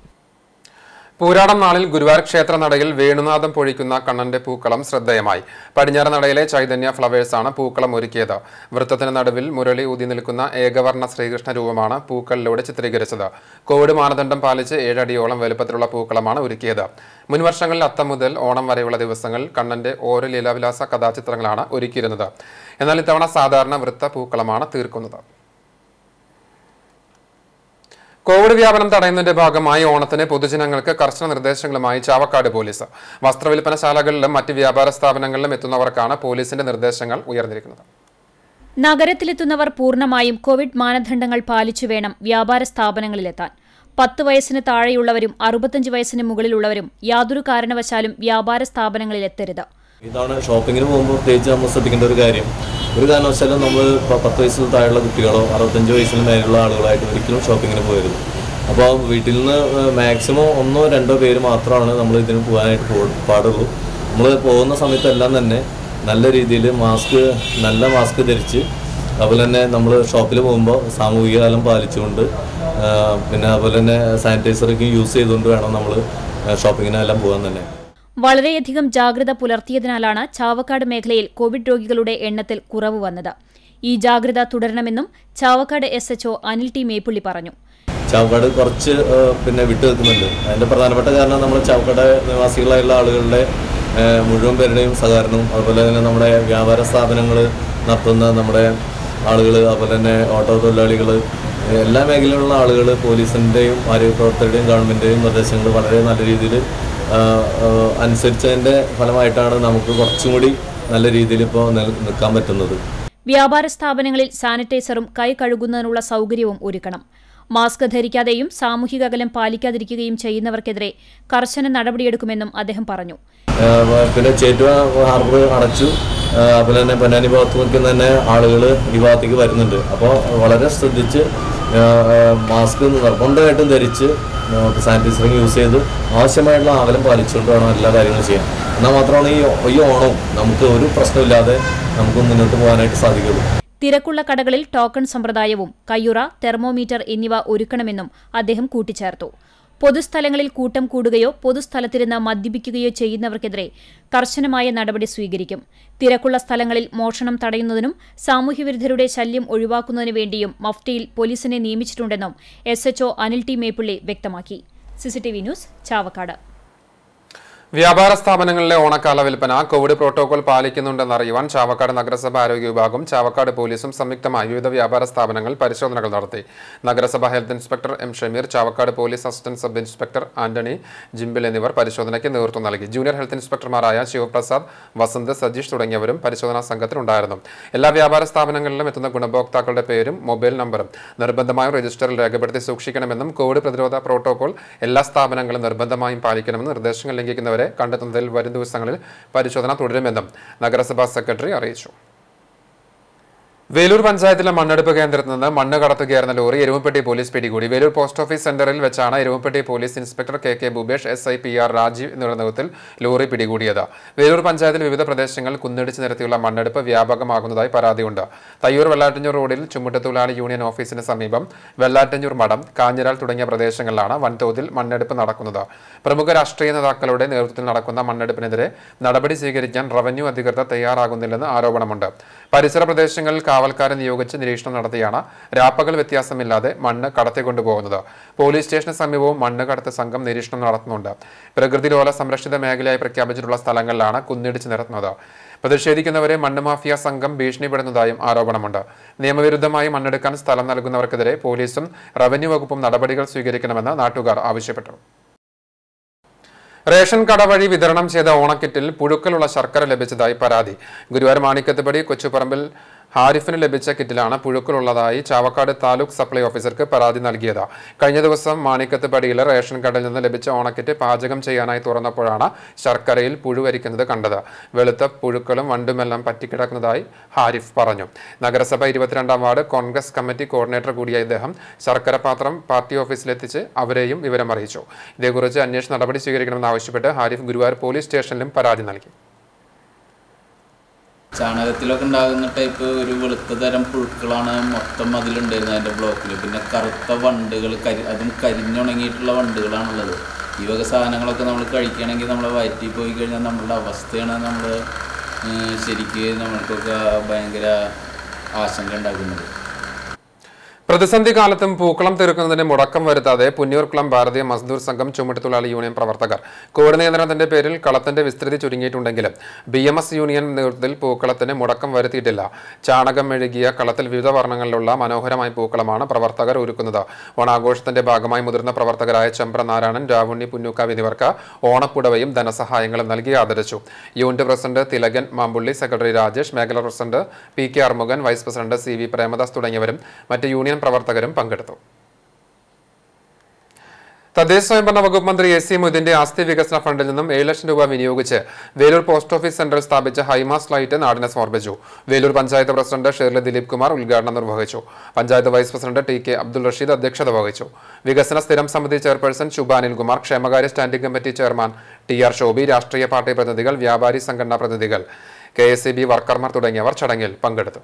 പൂരാടം നാളിൽ ഗുരുവായൂർ ക്ഷേത്ര നടയിൽ വേണുനാഥം പൊഴിക്കുന്ന കണ്ണന്റെ പൂക്കളം ശ്രദ്ധേയമായി പടിഞ്ഞാറ് നടയിലെ ചൈതന്യ ഫ്ലവേഴ്സാണ് പൂക്കളം ഒരുക്കിയത് വൃത്തത്തിന് നടുവിൽ മുരളി ഊതി നിൽക്കുന്ന ഏകവർണ്ണ ശ്രീകൃഷ്ണ രൂപമാണ് പൂക്കളിലൂടെ ചിത്രീകരിച്ചത് കോവിഡ് മാനദണ്ഡം പാലിച്ച് ഏഴടിയോളം വലുപ്പത്തിലുള്ള പൂക്കളമാണ് ഒരുക്കിയത് മുൻവർഷങ്ങളിൽ അത്തം മുതൽ ഓണം വരെയുള്ള ദിവസങ്ങൾ കണ്ണന്റെ ഓരോ ലീലാവിലാസ കഥാചിത്രങ്ങളാണ് ഒരുക്കിയിരുന്നത് എന്നാൽ ഇത്തവണ സാധാരണ വൃത്ത പൂക്കളമാണ് തീർക്കുന്നത് കോവിഡ് വ്യാപനം തടയുന്നതിന്റെ ഭാഗമായി ഓണത്തിന് പൊതുജനങ്ങൾക്ക് കർശന നിർദ്ദേശങ്ങളുമായി ചാവക്കാട് പോലീസ് വസ്ത്രവിൽപ്പനശാലകളിലും മറ്റ് വ്യാപാര സ്ഥാപനങ്ങളിലും എത്തുന്നവർക്കാണ് പോലീസിന്റെ നിർദ്ദേശങ്ങൾ ഉയർന്നിരിക്കുന്നത് നഗരത്തിലെത്തുന്നവർ പൂർണ്ണമായും കോവിഡ് മാനദണ്ഡങ്ങൾ പാലിച്ചു വേണം വ്യാപാര സ്ഥാപനങ്ങളിലെത്താൻ പത്ത് വയസ്സിന് താഴെയുള്ളവരും അറുപത്തഞ്ച് വയസ്സിന് മുകളിലുള്ളവരും യാതൊരു കാരണവശാലും വ്യാപാര സ്ഥാപനങ്ങളിലെത്തരുത് ഇതാണ് ഷോപ്പിങ്ങിന് പോകുമ്പോൾ പ്രത്യേകിച്ച് നമ്മൾ ശ്രദ്ധിക്കേണ്ട ഒരു കാര്യം ഒരു കാരണവശാലും നമ്മൾ ഇപ്പോൾ പത്ത് വയസ്സിൽ താഴെയുള്ള കുട്ടികളോ അറുപത്തഞ്ച് വയസ്സിന് മേലുള്ള ആളുകളായിട്ട് ഒരിക്കലും ഷോപ്പിങ്ങിന് പോകരുത് അപ്പോൾ വീട്ടിൽ നിന്ന് മാക്സിമം ഒന്നോ രണ്ടോ പേര് മാത്രമാണ് നമ്മൾ ഇതിന് പോകാനായിട്ട് പോ പാടുള്ളൂ നമ്മൾ പോകുന്ന സമയത്തെല്ലാം തന്നെ നല്ല രീതിയിൽ മാസ്ക് നല്ല മാസ്ക് ധരിച്ച് അതുപോലെ തന്നെ നമ്മൾ ഷോപ്പിൽ പോകുമ്പോൾ സാമൂഹിക അകലം പാലിച്ചുകൊണ്ട് ആ, പിന്നെ അതുപോലെ തന്നെ സാനിറ്റൈസറൊക്കെ യൂസ് ചെയ്തുകൊണ്ട് വേണം നമ്മൾ ഷോപ്പിങ്ങിനെല്ലാം പോകാൻ തന്നെ വളരെയധികം ജാഗ്രത പുലർത്തിയതിനാലാണ് ചാവക്കാട് മേഖലയിൽ കോവിഡ് രോഗികളുടെ എണ്ണത്തിൽ കുറവ് വന്നത് ഈ ജാഗ്രത തുടരണമെന്നും Chavakkad S H O Anil T Meppully പറഞ്ഞു ചാവക്കാട് കുറച്ച് ആ, പിന്നെ വിട്ടു നിൽക്കുന്നുണ്ട് അതിൻ്റെ പ്രധാനപ്പെട്ട കാരണം നമ്മൾ ചാവക്കാട് നിവാസികളായുള്ള ആളുകളുടെ ആ, മുഴുവൻ പേരുടെയും സഹകരണവും അതുപോലെ തന്നെ നമ്മുടെ വ്യാപാര സ്ഥാപനങ്ങൾ നടത്തുന്ന നമ്മുടെ ആളുകൾ അതുപോലെ തന്നെ ഓട്ടോ തൊഴിലാളികൾ എല്ലാ മേഖലയിലുള്ള ആളുകൾ പോലീസിൻ്റെയും ആരോഗ്യപ്രവർത്തകരുടെയും ഗവൺമെൻറ്റിൻ്റെയും നിർദ്ദേശങ്ങൾ വളരെ നല്ല രീതിയിൽ അനുസരിച്ചതിൻ്റെ ഫലമായിട്ടാണ് നമുക്ക് കുറച്ചും കൂടി നല്ല രീതിയിൽ ഇപ്പോൾ നിൽക്കാൻ പറ്റുന്നത് വ്യാപാര സ്ഥാപനങ്ങളിൽ സാനിറ്റൈസറും കൈ കഴുകുന്നതിനുള്ള സൗകര്യവും ഒരുക്കണം മാസ്ക് ധരിക്കാതെയും സാമൂഹിക അകലം പാലിക്കാതിരിക്കുകയും ചെയ്യുന്നവർക്കെതിരെ കർശന നടപടിയെടുക്കുമെന്നും അദ്ദേഹം പറഞ്ഞു ഏഹ് പിന്നെ ചേറ്റുവ ഹാർബർ അടച്ചു ആ, അതുപോലെ തന്നെ പൊന്നാനി ഭാഗത്തു നിൽക്കുന്ന തന്നെ ആളുകൾ ഈ ഭാഗത്തേക്ക് വരുന്നുണ്ട് അപ്പോൾ വളരെ ശ്രദ്ധിച്ച് ആ, ആ, മാസ്ക് നിർബന്ധമായിട്ടും ധരിച്ച് സാനിറ്റൈസറിങ് യൂസ് ചെയ്ത് ആവശ്യമായിട്ടുള്ള അകലം പാലിച്ചുകൊണ്ട് വേണം എല്ലാ കാര്യങ്ങളും ചെയ്യാൻ എന്നാൽ മാത്രമാണ് ഈ ഈ ഓണം നമുക്ക് ഒരു പ്രശ്നമില്ലാതെ നമുക്ക് മുന്നോട്ട് പോകാനായിട്ട് സാധിക്കുള്ളൂ തിരക്കുള്ള കടകളിൽ ടോക്കൺ സമ്പ്രദായവും കയ്യുറ തെർമോമീറ്റർ എന്നിവ ഒരുക്കണമെന്നും അദ്ദേഹം കൂട്ടിച്ചേർത്തു പൊതുസ്ഥലങ്ങളിൽ കൂട്ടം കൂടുകയോ പൊതുസ്ഥലത്തിരുന്ന് മദ്യപിക്കുകയോ ചെയ്യുന്നവർക്കെതിരെ കർശനമായ നടപടി സ്വീകരിക്കും തിരക്കുള്ള സ്ഥലങ്ങളിൽ മോഷണം തടയുന്നതിനും സാമൂഹ്യവിരുദ്ധരുടെ ശല്യം ഒഴിവാക്കുന്നതിനു വേണ്ടിയും മഫ്റ്റിയിൽ പോലീസിനെ നിയമിച്ചിട്ടുണ്ടെന്നും S H O Anil T Meppilly വ്യക്തമാക്കി സിസിടിവി ന്യൂസ് ചാവക്കാട് വ്യാപാര സ്ഥാപനങ്ങളിലെ ഓണക്കാല വിൽപ്പന കോവിഡ് പ്രോട്ടോകോൾ പാലിക്കുന്നുണ്ടെന്ന് അറിയുവാൻ ചാവക്കാട് നഗരസഭ ആരോഗ്യ വിഭാഗം ചാവക്കാട് പോലീസും സംയുക്തമായി വിവിധ വ്യാപാര സ്ഥാപനങ്ങൾ പരിശോധനകൾ നടത്തി നഗരസഭ health inspector M Shameer Chavakkad police assistant sub inspector Antony Jimbil എന്നിവർ പരിശോധനയ്ക്ക് നേതൃത്വം നൽകി ജൂനിയർ ഹെൽത്ത് ഇൻസ്പെക്ടർമാരായ ശിവപ്രസാദ് വസന്ത് സജീഷ് തുടങ്ങിയവരും പരിശോധനാ സംഘത്തിലുണ്ടായിരുന്നു എല്ലാ വ്യാപാര സ്ഥാപനങ്ങളിലും എത്തുന്ന ഗുണഭോക്താക്കളുടെ പേരും മൊബൈൽ നമ്പറും നിർബന്ധമായും രജിസ്റ്ററിൽ രേഖപ്പെടുത്തി സൂക്ഷിക്കണമെന്നും കോവിഡ് പ്രതിരോധ പ്രോട്ടോകോൾ എല്ലാ സ്ഥാപനങ്ങളും നിർബന്ധമായും പാലിക്കണമെന്നും നിർദ്ദേശങ്ങൾ ലംഘിക്കുന്നവരെ കണ്ടെത്തുന്നതിൽ വരും ദിവസങ്ങളിൽ പരിശോധന തുടരുമെന്നും നഗരസഭാ സെക്രട്ടറി അറിയിച്ചു വേലൂർ പഞ്ചായത്തിലെ മണ്ണെടുപ്പ് കേന്ദ്രത്തിൽ നിന്ന് മണ്ണ് കടത്തുകയായിരുന്ന ലോറി എരുമപ്പെട്ടി പോലീസ് പിടികൂടി വേലൂർ പോസ്റ്റ് ഓഫീസ് സെന്ററിൽ വെച്ചാണ് Erumapetty police inspector K K Bhupesh S I P R Rajeev എന്നിവരുടെ നേതൃത്വത്തിൽ ലോറി പിടികൂടിയത് വേലൂർ പഞ്ചായത്തിൽ വിവിധ പ്രദേശങ്ങൾ കുന്നിടിച്ച് നിരത്തിയുള്ള മണ്ണെടുപ്പ് വ്യാപകമാകുന്നതായി പരാതിയുണ്ട് തയ്യൂർ വെള്ളാറ്റഞ്ഞൂർ റോഡിൽ ചുമട്ടുതൊഴിലാളി യൂണിയൻ ഓഫീസിന് സമീപം വെള്ളാറ്റഞ്ഞൂർ മഠം കാഞ്ഞിരാൽ തുടങ്ങിയ പ്രദേശങ്ങളിലാണ് വൻതോതിൽ മണ്ണെടുപ്പ് നടക്കുന്നത് പ്രമുഖ രാഷ്ട്രീയ നേതാക്കളുടെ നേതൃത്വത്തിൽ നടക്കുന്ന മണ്ണെടുപ്പിനെതിരെ നടപടി സ്വീകരിക്കാൻ റവന്യൂ അധികൃതർ തയ്യാറാകുന്നില്ലെന്ന് ആരോപണമുണ്ട് പരിസര പ്രദേശങ്ങളിൽ കാവൽക്കാരെ നിയോഗിച്ച് നിരീക്ഷണം നടത്തിയാണ് രാപ്പകൽ വ്യത്യാസമില്ലാതെ മണ്ണ് കടത്തിക്കൊണ്ടുപോകുന്നത് പോലീസ് സ്റ്റേഷന് സമീപവും മണ്ണ് കടത്ത് സംഘം നിരീക്ഷണം നടത്തുന്നുണ്ട് പ്രകൃതിലോല സംരക്ഷിത മേഖലയായി പ്രഖ്യാപിച്ചിട്ടുള്ള സ്ഥലങ്ങളിലാണ് കുന്നിടിച്ച് നിരത്തുന്നത് പ്രതിഷേധിക്കുന്നവരെ മണ്ണ് മാഫിയ സംഘം ഭീഷണിപ്പെടുന്നതായും ആരോപണമുണ്ട് നിയമവിരുദ്ധമായി മണ്ണെടുക്കാൻ സ്ഥലം നൽകുന്നവർക്കെതിരെ പോലീസും റവന്യൂ വകുപ്പും നടപടികൾ സ്വീകരിക്കണമെന്ന് നാട്ടുകാർ ആവശ്യപ്പെട്ടു റേഷൻ കട വഴി വിതരണം ചെയ്ത ഓണക്കിറ്റിൽ പുഴുക്കലുള്ള ശർക്കര ലഭിച്ചതായി പരാതി ഗുരുവായൂർ മാണിക്കത്തുപടി കൊച്ചുപറമ്പിൽ ഹാരിഫിന് ലഭിച്ച കിറ്റിലാണ് പുഴുക്കളുള്ളതായി ചാവക്കാട് താലൂക്ക് സപ്ലൈ ഓഫീസർക്ക് പരാതി നൽകിയത് കഴിഞ്ഞ ദിവസം മാണിക്കത്തുപടിയിലെ റേഷൻ കടയിൽ നിന്ന് ലഭിച്ച ഓണക്കിറ്റ് പാചകം ചെയ്യാനായി തുറന്നപ്പോഴാണ് ശർക്കരയിൽ പുഴുവരിക്കുന്നത് കണ്ടത് വെളുത്ത പുഴുക്കളും വണ്ടുമെല്ലാം പറ്റിക്കിടക്കുന്നതായി ഹാരിഫ് പറഞ്ഞു നഗരസഭ ഇരുപത്തിരണ്ടാം വാർഡ് കോൺഗ്രസ് കമ്മിറ്റി കോർഡിനേറ്റർ കൂടിയ ഇദ്ദേഹം ശർക്കര പാത്രം പാർട്ടി ഓഫീസിലെത്തിച്ച് അവരെയും വിവരം അറിയിച്ചു ഇതേക്കുറിച്ച് അന്വേഷണ നടപടി സ്വീകരിക്കണമെന്ന് ആവശ്യപ്പെട്ട് ഹാരിഫ് ഗുരുവായൂർ പോലീസ് സ്റ്റേഷനിലും പരാതി നൽകി ചാണകത്തിലൊക്കെ ഉണ്ടാകുന്ന ടൈപ്പ് ഒരു വെളുത്ത തരം പുഴുക്കളാണ് മൊത്തം അതിലുണ്ടായിരുന്നത് അതിൻ്റെ ബ്ലോക്കിൽ പിന്നെ കറുത്ത വണ്ടുകൾ കരി അതും കരിഞ്ഞുണങ്ങിയിട്ടുള്ള വണ്ടുകളാണുള്ളത് ഈ വക സാധനങ്ങളൊക്കെ നമ്മൾ കഴിക്കുകയാണെങ്കിൽ നമ്മളെ വയറ്റിൽ പോയി കഴിഞ്ഞാൽ നമ്മളുടെ അവസ്ഥയാണ് നമ്മൾ ശരിക്ക് നമ്മൾക്കൊക്കെ ഭയങ്കര ആശങ്ക ഉണ്ടാക്കുന്നത് പ്രതിസന്ധി കാലത്തും പൂക്കളം തീർക്കുന്നതിന് മുടക്കം വരുത്താതെ പുന്നൂർക്കുളം ഭാരതീയ മസ്ദൂർ സംഘം ചുമട്ടുതൊഴിലാളി യൂണിയൻ പ്രവർത്തകർ കോവിഡ് നിയന്ത്രണത്തിന്റെ പേരിൽ കളത്തിന്റെ വിസ്തൃതി ചുരുങ്ങിയിട്ടുണ്ടെങ്കിലും ബി എം എസ് യൂണിയൻ നേതൃത്വത്തിൽ പൂക്കളത്തിന് മുടക്കം വരുത്തിയിട്ടില്ല ചാണകം മെഴുകിയ കളത്തിൽ വിവിധ വർണ്ണങ്ങളിലുള്ള മനോഹരമായ പൂക്കളമാണ് പ്രവർത്തകർ ഒരുക്കുന്നത് ഓണാഘോഷത്തിന്റെ ഭാഗമായി മുതിർന്ന പ്രവർത്തകരായ ചെമ്പ്ര നാരായണൻ രാവുണ്ണി പുന്നൂക്കാവ് എന്നിവർക്ക് ഓണപ്പുടവയും ധനസഹായങ്ങളും നൽകി ആദരിച്ചു unit president Thilakan Mampully secretary Rajesh മേഖലാ president P K Arumukhan vice president C V Premadas തുടങ്ങിയവരും മറ്റ് യൂണിയൻ പ്രവർത്തകരും പങ്കെടുത്തു തദ്ദേശ സ്വയംഭരണ വകുപ്പ് മന്ത്രി എ സി മൊയ്തീന്റെ ആസ്തി വികസന ഫണ്ടിൽ നിന്നും ഏഴ് ലക്ഷം രൂപ വിനിയോഗിച്ച് വേലൂർ പോസ്റ്റ് ഓഫീസ് സെന്ററിൽ സ്ഥാപിച്ച ഹൈമാസ് ലൈറ്റ് നാടിന് സമർപ്പിച്ചു വേലൂർ പഞ്ചായത്ത് പ്രസിഡന്റ് ഷേർലി ദിലീപ് കുമാർ ഉദ്ഘാടനം നിർവഹിച്ചു panchayat vice president T K Abdul Rasheed അധ്യക്ഷത വഹിച്ചു വികസന സ്ഥിരം സമിതി ചെയർപേഴ്സൺ ശുഭ അനിൽകുമാർ ക്ഷേമകാര്യ standing committee chairman T R Shobhi രാഷ്ട്രീയ പാർട്ടി പ്രതിനിധികൾ വ്യാപാരി സംഘടനാ പ്രതിനിധികൾ കെ എസ് വർക്കർമാർ തുടങ്ങിയവർ ചടങ്ങിൽ പങ്കെടുത്തു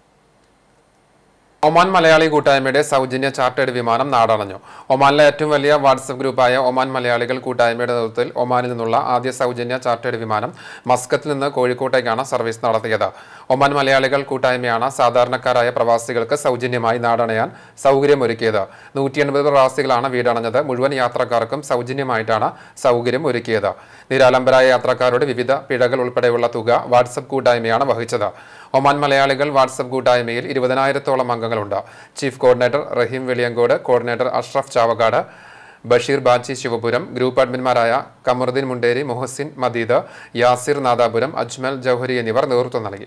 ഒമാൻ മലയാളി കൂട്ടായ്മയുടെ സൗജന്യ ചാർട്ടേഡ് വിമാനം നാടണഞ്ഞു ഒമാനിലെ ഏറ്റവും വലിയ വാട്സപ്പ് ഗ്രൂപ്പായ ഒമാൻ മലയാളികൾ കൂട്ടായ്മയുടെ നേതൃത്വത്തിൽ ഒമാനിൽ നിന്നുള്ള ആദ്യ സൗജന്യ ചാർട്ടേഡ് വിമാനം മസ്കത്തിൽ നിന്ന് കോഴിക്കോട്ടേക്കാണ് സർവീസ് നടത്തിയത് ഒമാൻ മലയാളികൾ കൂട്ടായ്മയാണ് സാധാരണക്കാരായ പ്രവാസികൾക്ക് സൗജന്യമായി നാടണയാൻ സൗകര്യമൊരുക്കിയത് നൂറ്റി എൺപത് പ്രവാസികളാണ് വീടണഞ്ഞത് മുഴുവൻ യാത്രക്കാർക്കും സൗജന്യമായിട്ടാണ് സൗകര്യം ഒരുക്കിയത് നിരാലംബരായ യാത്രക്കാരുടെ വിവിധ പിഴകൾ ഉൾപ്പെടെയുള്ള തുക വാട്സപ്പ് കൂട്ടായ്മയാണ് വഹിച്ചത് ഒമാൻ മലയാളികൾ വാട്സപ്പ് കൂട്ടായ്മയിൽ ഇരുപതിനായിരത്തോളം അംഗങ്ങളുണ്ട് chief coordinator Raheem Veliyankode coordinator Ashraf Chavakkad Basheer Bachi Sivapuram group അഡ്മിന്മാരായ കമറുദ്ദീൻ മുണ്ടേരി മുഹസിൻ മദീദ് യാസിർ നാദാപുരം അജ്മൽ ജൗഹരി എന്നിവർ നേതൃത്വം നൽകി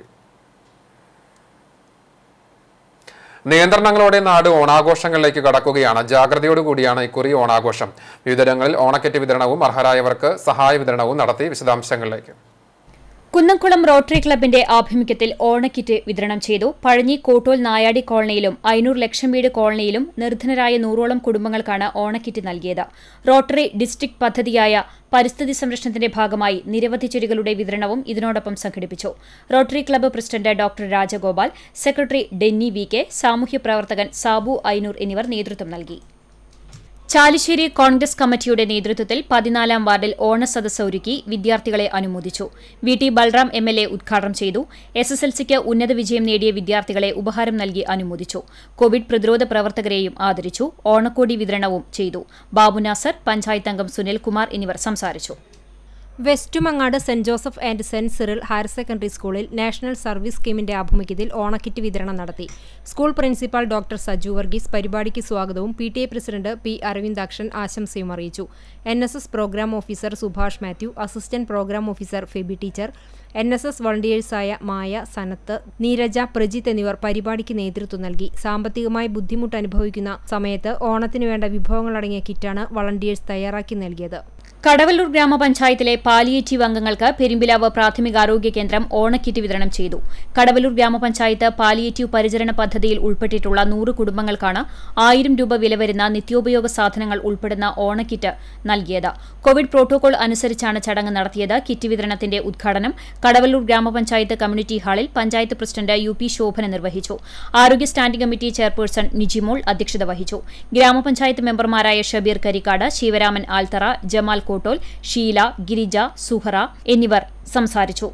നിയന്ത്രണങ്ങളോടെ നാട് ഓണാഘോഷങ്ങളിലേക്ക് കടക്കുകയാണ് ജാഗ്രതയോടുകൂടിയാണ് ഇക്കുറി ഓണാഘോഷം വിവിധയിടങ്ങളിൽ ഓണക്കെറ്റ് വിതരണവും അർഹരായവർക്ക് സഹായ വിതരണവും നടത്തി വിശദാംശങ്ങളിലേക്ക് കുന്നംകുളം റോട്ടറി ക്ലബിന്റെ ആഭിമുഖ്യത്തിൽ ഓണക്കിറ്റ് വിതരണം ചെയ്തു പഴഞ്ഞി കോട്ടോൽ നായാടി കോളനിയിലും ഐനൂർ ലക്ഷം വീട് കോളനിയിലും നിർധനരായ നൂറോളം കുടുംബങ്ങൾക്കാണ് ഓണക്കിറ്റ് നൽകിയത് റോട്ടറി ഡിസ്ട്രിക്ട് പദ്ധതിയായ പരിസ്ഥിതി സംരക്ഷണത്തിന്റെ ഭാഗമായി നിരവധി ചെടികളുടെ വിതരണവും ഇതിനോടൊപ്പം സംഘടിപ്പിച്ചു Rotary club president doctor Rajagopal secretary Denny V K സാമൂഹ്യ പ്രവർത്തകൻ സാബു ഐനൂർ എന്നിവർ നേതൃത്വം നൽകി ചാലിശ്ശേരി കോൺഗ്രസ് കമ്മിറ്റിയുടെ നേതൃത്വത്തിൽ പതിനാലാം വാർഡിൽ ഓണസദസ്സ് ഒരുക്കി വിദ്യാർത്ഥികളെ അനുമോദിച്ചു V T Balram M L A ഉദ്ഘാടനം ചെയ്തു എസ് എസ് എൽ സിക്ക് ഉന്നത വിജയം നേടിയ വിദ്യാർത്ഥികളെ ഉപഹാരം നൽകി അനുമോദിച്ചു കോവിഡ് പ്രതിരോധ പ്രവർത്തകരെയും ആദരിച്ചു ഓണക്കോടി വിതരണവും ചെയ്തു ബാബു നാസർ പഞ്ചായത്ത് അംഗം സുനിൽകുമാർ എന്നിവർ സംസാരിച്ചു Westmangad saint Joseph and saint Cyril higher secondary സ്കൂളിൽ നാഷണൽ സർവീസ് സ്കീമിന്റെ ആഭിമുഖ്യത്തിൽ ഓണക്കിറ്റ് വിതരണം നടത്തി school principal doctor Saju Varghese പരിപാടിക്ക് സ്വാഗതവും P T A president P Aravindakshan ആശംസയും അറിയിച്ചു N S S programme officer Subhash Mathew assistant programme officer Febi teacher N S S വോളണ്ടിയേഴ്സായ മായ സനത്ത് നീരജ പ്രജിത്ത് എന്നിവർ പരിപാടിക്ക് നേതൃത്വം നൽകി സാമ്പത്തികമായി ബുദ്ധിമുട്ട് അനുഭവിക്കുന്ന സമയത്ത് ഓണത്തിന് വേണ്ട വിഭവങ്ങളടങ്ങിയ കിറ്റാണ് വളണ്ടിയേഴ്സ് തയ്യാറാക്കി നൽകിയത് കടവല്ലൂർ ഗ്രാമപഞ്ചായത്തിലെ പാലിയേറ്റീവ് അംഗങ്ങൾക്ക് പെരുമ്പിലാവ് പ്രാഥമികാരോഗ്യ കേന്ദ്രം ഓണക്കിറ്റ് വിതരണം ചെയ്തു കടവല്ലൂർ ഗ്രാമപഞ്ചായത്ത് പാലിയേറ്റീവ് പരിചരണ പദ്ധതിയിൽ ഉൾപ്പെട്ടിട്ടുള്ള നൂറ് കുടുംബങ്ങൾക്കാണ് ആയിരം രൂപ വില വരുന്ന നിത്യോപയോഗ സാധനങ്ങൾ ഉൾപ്പെടുന്ന ഓണക്കിറ്റ് നൽകിയത് കോവിഡ് പ്രോട്ടോകോൾ അനുസരിച്ചാണ് ചടങ്ങ് നടത്തിയത് കിറ്റ് വിതരണത്തിന്റെ ഉദ്ഘാടനം കടവല്ലൂർ ഗ്രാമപഞ്ചായത്ത് കമ്മ്യൂണിറ്റി ഹാളിൽ panchayat president U P Shobhana നിർവഹിച്ചു ആരോഗ്യ സ്റ്റാൻഡിംഗ് കമ്മിറ്റി ചെയർപേഴ്സൺ നിജിമോൾ അധ്യക്ഷത വഹിച്ചു ഗ്രാമപഞ്ചായത്ത് മെമ്പർമാരായ ഷബീർ കരിക്കാട് ശിവരാമൻ ആൽത്തറ ജമാൽ കോട്ടോൽ ഷീല ഗിരിജ സുഹറ എന്നിവർ സംസാരിച്ചു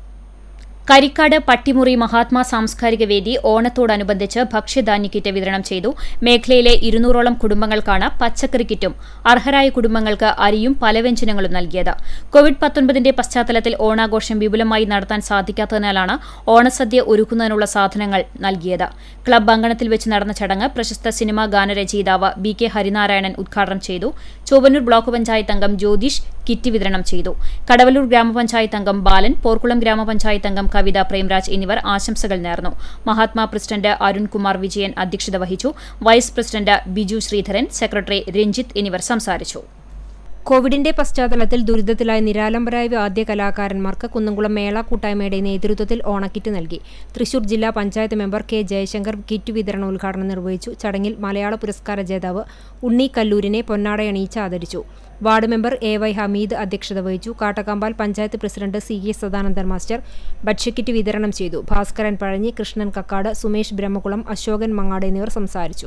കരിക്കാട് പട്ടിമുറി മഹാത്മാ സാംസ്കാരിക വേദി ഓണത്തോടനുബന്ധിച്ച് ഭക്ഷ്യധാന്യ കിറ്റ് വിതരണം ചെയ്തു മേഖലയിലെ ഇരുന്നൂറോളം കുടുംബങ്ങൾക്കാണ് പച്ചക്കറി കിറ്റും അർഹരായ കുടുംബങ്ങൾക്ക് അരിയും പലവ്യഞ്ജനങ്ങളും നൽകിയത് കോവിഡ് പത്തൊൻപതിന്റെ പശ്ചാത്തലത്തിൽ ഓണാഘോഷം വിപുലമായി നടത്താൻ സാധിക്കാത്തതിനാലാണ് ഓണസദ്യ ഒരുക്കുന്നതിനുള്ള സാധനങ്ങൾ നൽകിയത് ക്ലബ് അങ്കണത്തിൽ വെച്ച് നടന്ന ചടങ്ങ് പ്രശസ്ത സിനിമാ ഗാനരചയിതാവ് ബി കെ ഹരിനാരായണൻ ഉദ്ഘാടനം ചെയ്തു ചൊവ്വന്നൂർ ബ്ലോക്ക് പഞ്ചായത്ത് അംഗം ജ്യോതിഷ് കിറ്റ് വിതരണം ചെയ്തു കടവല്ലൂർ ഗ്രാമപഞ്ചായത്ത് അംഗം ബാലൻ പോർക്കുളം ഗ്രാമപഞ്ചായത്ത് അംഗം കവിത പ്രേംരാജ് എന്നിവർ ആശംസകൾ നേർന്നു മഹാത്മാ പ്രസിഡന്റ് അരുൺകുമാർ വിജയൻ അധ്യക്ഷത വഹിച്ചു vice president Biju Sreedharan secretary Ranjith എന്നിവർ സംസാരിച്ചു കോവിഡിന്റെ പശ്ചാത്തലത്തിൽ ദുരിതത്തിലായ നിരാലംബരായ വാദ്യ കലാകാരന്മാർക്ക് കുന്നംകുളം മേള കൂട്ടായ്മയുടെ നേതൃത്വത്തിൽ ഓണക്കിറ്റ് നൽകി തൃശൂർ ജില്ലാ panchayat member K Jayashankar kit വിതരണ ഉദ്ഘാടനം നിർവഹിച്ചു ചടങ്ങിൽ മലയാള പുരസ്കാര ജേതാവ് ഉണ്ണി കല്ലൂരിനെ പൊന്നാടയണിയിച്ച് ആദരിച്ചു ward member A Y Hameed അധ്യക്ഷത വഹിച്ചു Kattakampal panchayat president C K Sadanandan master ഭക്ഷ്യക്കിറ്റ് വിതരണം ചെയ്തു ഭാസ്കരൻ പഴഞ്ഞി കൃഷ്ണൻ കക്കാട് സുമേഷ് ബ്രഹ്മകുളം അശോകൻ മങ്ങാട് എന്നിവർ സംസാരിച്ചു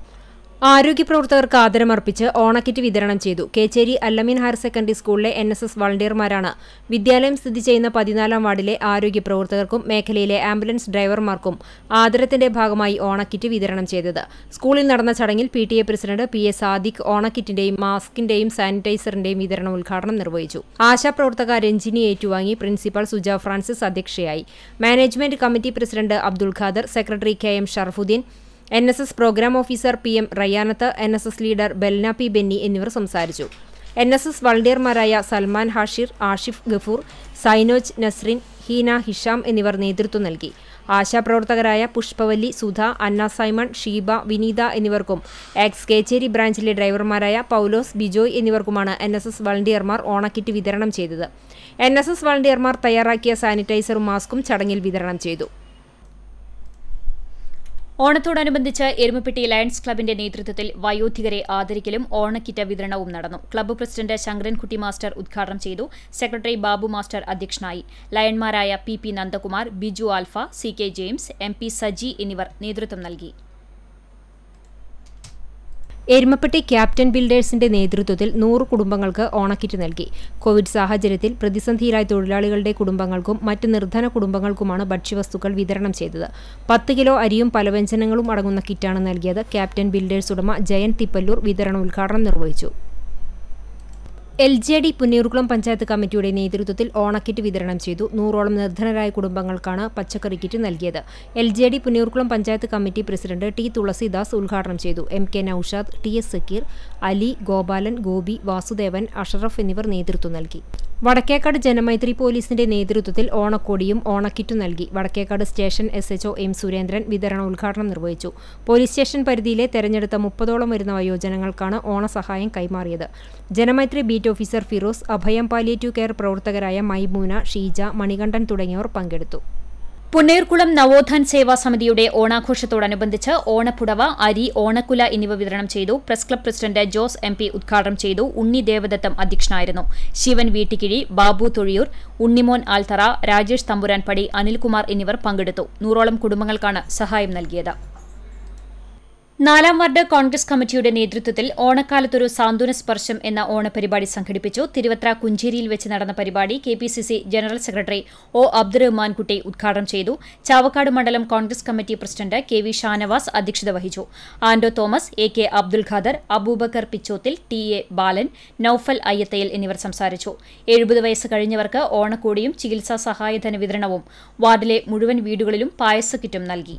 ആരോഗ്യ പ്രവർത്തകർക്ക് ആദരമർപ്പിച്ച് ഓണക്കിറ്റ് വിതരണം ചെയ്തു കേച്ചേരി അല്ലമീൻ ഹയർ സെക്കൻഡറി സ്കൂളിലെ എൻ എസ് എസ് വളണ്ടിയർമാരാണ് വിദ്യാലയം സ്ഥിതി ചെയ്യുന്ന പതിനാലാം വാർഡിലെ ആരോഗ്യ പ്രവർത്തകർക്കും മേഖലയിലെ ആംബുലൻസ് ഡ്രൈവർമാർക്കും ആദരത്തിന്റെ ഭാഗമായി ഓണക്കിറ്റ് വിതരണം ചെയ്തത് സ്കൂളിൽ നടന്ന ചടങ്ങിൽ P T A president P A Sadiq ഓണക്കിറ്റിന്റെയും മാസ്കിന്റെയും സാനിറ്റൈസറിന്റെയും വിതരണം ഉദ്ഘാടനം നിർവഹിച്ചു ആശാപ്രവർത്തക രഞ്ജിനി ഏറ്റുവാങ്ങി പ്രിൻസിപ്പൽ സുജ ഫ്രാൻസിസ് അധ്യക്ഷയായി management committee president Abdul Khader secretary K M Sharafuddin N S S programme officer P M Rayyanath N S S leader Belna P Benny എന്നിവർ സംസാരിച്ചു എൻ എസ് എസ് വളണ്ടിയർമാരായ സൽമാൻ ഹാഷിർ ആഷിഫ് ഗഫൂർ സൈനോജ് നസ്രിൻ ഹീന ഹിഷാം എന്നിവർ നേതൃത്വം നൽകി ആശാപ്രവർത്തകരായ പുഷ്പവല്ലി സുധ അന്ന സൈമൺ ഷീബ വിനീത എന്നിവർക്കും എക്സ് കേച്ചേരി ബ്രാഞ്ചിലെ ഡ്രൈവർമാരായ പൗലോസ് ബിജോയ് എന്നിവർക്കുമാണ് എൻ എസ് എസ് വളണ്ടിയർമാർ ഓണക്കിറ്റ് വിതരണം ചെയ്തത് എൻ എസ് എസ് വളണ്ടിയർമാർ തയ്യാറാക്കിയ സാനിറ്റൈസറും മാസ്കും ചടങ്ങിൽ വിതരണം ചെയ്തു ഓണത്തോടനുബന്ധിച്ച് എരുമപ്പെട്ടി ലയൺസ് ക്ലബിന്റെ നേതൃത്വത്തിൽ വയോധികരെ ആദരിക്കലും ഓണക്കിറ്റ് വിതരണവും നടന്നു ക്ലബ്ബ് പ്രസിഡന്റ് ശങ്കരൻകുട്ടി മാസ്റ്റർ ഉദ്ഘാടനം ചെയ്തു സെക്രട്ടറി ബാബു മാസ്റ്റർ അധ്യക്ഷനായി ലയൺമാരായ P P Nandakumar Biju Alpha C K James M P Saji എന്നിവർ നേതൃത്വം നൽകി എരുമപ്പെട്ടി ക്യാപ്റ്റൻ ബിൽഡേഴ്സിന്റെ നേതൃത്വത്തിൽ നൂറ് കുടുംബങ്ങൾക്ക് ഓണക്കിറ്റ് നൽകി കോവിഡ് സാഹചര്യത്തിൽ പ്രതിസന്ധിയിലായ തൊഴിലാളികളുടെ കുടുംബങ്ങൾക്കും മറ്റ് നിർധന കുടുംബങ്ങൾക്കുമാണ് ഭക്ഷ്യവസ്തുക്കൾ വിതരണം ചെയ്തത് പത്ത് കിലോ അരിയും പലവ്യഞ്ജനങ്ങളും അടങ്ങുന്ന കിറ്റാണ് നൽകിയത് ക്യാപ്റ്റൻ ബിൽഡേഴ്സ് ഉടമ ജയൻ തിപ്പല്ലൂർ വിതരണ ഉദ്ഘാടനം നിർവഹിച്ചു L J D Punnayurkulam panchayat കമ്മിറ്റിയുടെ നേതൃത്വത്തിൽ ഓണക്കിറ്റ് വിതരണം ചെയ്തു നൂറോളം നിർധനരായ കുടുംബങ്ങൾക്കാണ് പച്ചക്കറി കിറ്റ് നൽകിയത് L J D Punnayurkulam panchayat committee president T Thulasidas ഉദ്ഘാടനം ചെയ്തു M K Noushad T S Sakkeer Ali Gopalan Gopi Vasudevan Asharaf എന്നിവർ നേതൃത്വം നൽകി വടക്കേക്കാട് ജനമൈത്രി പോലീസിന്റെ നേതൃത്വത്തിൽ ഓണക്കോടിയും ഓണക്കിറ്റും നൽകി Vadakkekad station S H O M Surendran വിതരണ ഉദ്ഘാടനം നിർവഹിച്ചു പോലീസ് സ്റ്റേഷൻ പരിധിയിലെ തെരഞ്ഞെടുത്ത മുപ്പതോളം വരുന്ന വയോജനങ്ങൾക്കാണ് ഓണസഹായം കൈമാറിയത് ജനമൈത്രി ബീറ്റ് ഓഫീസർ ഫിറോസ് അഭയം പാലിയേറ്റീവ് കെയർ പ്രവർത്തകരായ മൈമൂന ഷീജ മണികണ്ഠൻ തുടങ്ങിയവർ പങ്കെടുത്തു പുന്നയൂർക്കുളം നവോത്ഥാൻ സേവാ സമിതിയുടെ ഓണാഘോഷത്തോടനുബന്ധിച്ച് ഓണപ്പുടവ അരി ഓണക്കുല എന്നിവ വിതരണം ചെയ്തു press club president Jose M P ഉദ്ഘാടനം ചെയ്തു ഉണ്ണി ദേവദത്തം അധ്യക്ഷനായിരുന്നു ശിവൻ വീട്ടിക്കിഴി ബാബു തൊഴിയൂർ ഉണ്ണിമോൻ ആൽത്തറ രാജേഷ് തമ്പുരാൻപടി അനിൽകുമാർ എന്നിവർ പങ്കെടുത്തു നൂറോളം കുടുംബങ്ങൾക്കാണ് സഹായം നൽകിയത് നാലാം വാർഡ് കോൺഗ്രസ് കമ്മിറ്റിയുടെ നേതൃത്വത്തിൽ ഓണക്കാലത്തൊരു സാന്ത്വന സ്പർശം എന്ന ഓണപരിപാടി സംഘടിപ്പിച്ചു തിരുവത്ര കുഞ്ചേരിയിൽ വെച്ച് നടന്ന പരിപാടി K P C C general secretary O Abdurahmankutty ഉദ്ഘാടനം ചെയ്തു ചാവക്കാട് മണ്ഡലം Congress committee president K V Shanavas അധ്യക്ഷത വഹിച്ചു Ando Thomas A K Abdul Khader Aboobacker Pichothil T A Balan Noufal Ayyathayil എന്നിവർ സംസാരിച്ചു എഴുപത് വയസ്സ് കഴിഞ്ഞവർക്ക് ഓണക്കോടിയും ചികിത്സാ സഹായധന വിതരണവും വാർഡിലെ മുഴുവൻ വീടുകളിലും പായസക്കിറ്റും നൽകി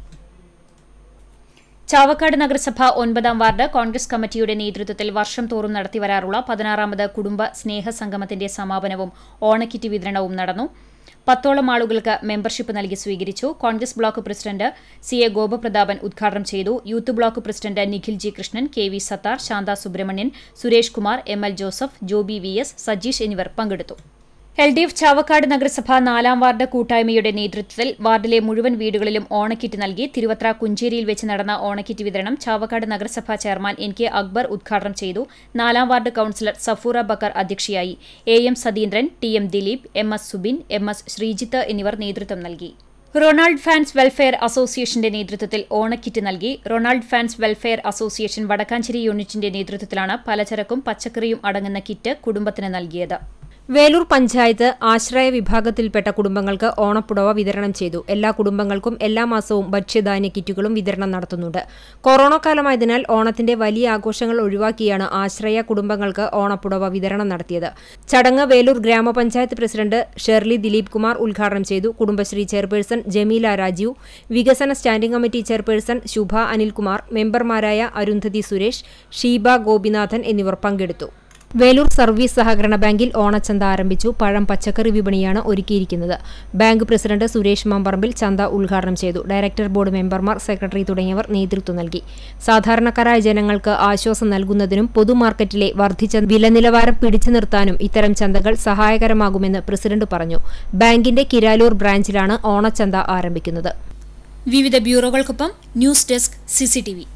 ചാവക്കാട് നഗരസഭ ഒൻപതാം വാർഡ് കോൺഗ്രസ് കമ്മിറ്റിയുടെ നേതൃത്വത്തിൽ വർഷം തോറും നടത്തിവരാറുള്ള പതിനാറാമത് കുടുംബ സ്നേഹ സംഗമത്തിന്റെ സമാപനവും ഓണക്കിറ്റ് വിതരണവും നടന്നു പത്തോളം ആളുകൾക്ക് മെമ്പർഷിപ്പ് നൽകി സ്വീകരിച്ചു Congress block president C A Gopaprathapan ഉദ്ഘാടനം ചെയ്തു youth block president Nikhil G Krishnan K V Sathar Shantha Subrahmanyan Suresh Kumar M L Joseph Joby V S Sajeesh എന്നിവർ പങ്കെടുത്തു എൽ ഡി എഫ് ചാവക്കാട് നഗരസഭ നാലാം വാർഡ് കൂട്ടായ്മയുടെ നേതൃത്വത്തിൽ വാർഡിലെ മുഴുവൻ വീടുകളിലും ഓണക്കിറ്റ് നൽകി തിരുവത്ര കുഞ്ചേരിയിൽ വെച്ച് നടന്ന ഓണക്കിറ്റ് വിതരണം ചാവക്കാട് നഗരസഭാ ചെയർമാൻ എൻ കെ അക്ബർ ഉദ്ഘാടനം ചെയ്തു നാലാം വാർഡ് കൌൺസിലർ സഫൂറ ബക്കർ അധ്യക്ഷയായി A M Satheendran T M Dileep M S Subin M S Sreejith എന്നിവർ നേതൃത്വം നൽകി റൊണാൾഡ് ഫാൻസ് വെൽഫെയർ അസോസിയേഷന്റെ നേതൃത്വത്തിൽ ഓണക്കിറ്റ് നൽകി Ronald fans welfare association Wadakkanchery യൂണിറ്റിന്റെ നേതൃത്വത്തിലാണ് പലചരക്കും പച്ചക്കറിയും അടങ്ങുന്ന കിറ്റ് കുടുംബത്തിന് നൽകിയത് വേലൂർ പഞ്ചായത്ത് ആശ്രയ വിഭാഗത്തിൽപ്പെട്ട കുടുംബങ്ങൾക്ക് ഓണപ്പുടവ വിതരണം ചെയ്തു എല്ലാ കുടുംബങ്ങൾക്കും എല്ലാ മാസവും ഭക്ഷ്യധാന്യ കിറ്റുകളും വിതരണം നടത്തുന്നുണ്ട് കൊറോണ കാലമായതിനാൽ ഓണത്തിന്റെ വലിയ ആഘോഷങ്ങൾ ഒഴിവാക്കിയാണ് ആശ്രയ കുടുംബങ്ങൾക്ക് ഓണപ്പുടവ വിതരണം നടത്തിയത് ചടങ്ങ് വേലൂർ ഗ്രാമപഞ്ചായത്ത് പ്രസിഡന്റ് ഷെർലി ദിലീപ് കുമാർ ഉദ്ഘാടനം ചെയ്തു കുടുംബശ്രീ ചെയർപേഴ്സൺ ജമീല രാജീവ് വികസന standing committee chairperson Shubha Anilkumar മെമ്പർമാരായ അരുന്ധതി സുരേഷ് ഷീബ ഗോപിനാഥൻ എന്നിവർ പങ്കെടുത്തു വേലൂർ സർവീസ് സഹകരണ ബാങ്കിൽ ഓണച്ചന്ത ആരംഭിച്ചു പഴം പച്ചക്കറി വിപണിയാണ് ഒരുക്കിയിരിക്കുന്നത് ബാങ്ക് പ്രസിഡന്റ് സുരേഷ് മമ്പറമ്പിൽ ചന്ത ഉദ്ഘാടനം ചെയ്തു ഡയറക്ടർ ബോർഡ് മെമ്പർമാർ സെക്രട്ടറി തുടങ്ങിയവർ നേതൃത്വം നൽകി സാധാരണക്കാരായ ജനങ്ങൾക്ക് ആശ്വാസം നൽകുന്നതിനും പൊതുമാർക്കറ്റിലെ വർദ്ധിച്ച വില നിലവാരം പിടിച്ചു നിർത്താനും ഇത്തരം ചന്തകൾ സഹായകരമാകുമെന്ന് പ്രസിഡന്റ് പറഞ്ഞു ബാങ്കിന്റെ കിരാലൂർ ബ്രാഞ്ചിലാണ് ഓണച്ചന്ത ആരംഭിക്കുന്നത് വിവിധ ബ്യൂറോകൾക്കൊപ്പം ന്യൂസ് ഡെസ്ക് സിസിടിവി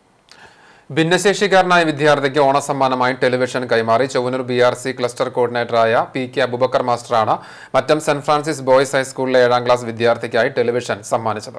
ഭിന്നശേഷിക്കാരനായ വിദ്യാർത്ഥിക്ക് ഓണസമ്മാനമായി ടെലിവിഷൻ കൈമാറി Chovvanur B R C cluster കോർഡിനേറ്ററായ പി കെ അബുബക്കർ മാസ്റ്ററാണ് മറ്റം സെന്റ് ഫ്രാൻസിസ് ബോയ്സ് ഹൈസ്കൂളിലെ ഏഴാം ക്ലാസ് വിദ്യാർത്ഥിക്കായി ടെലിവിഷൻ സമ്മാനിച്ചത്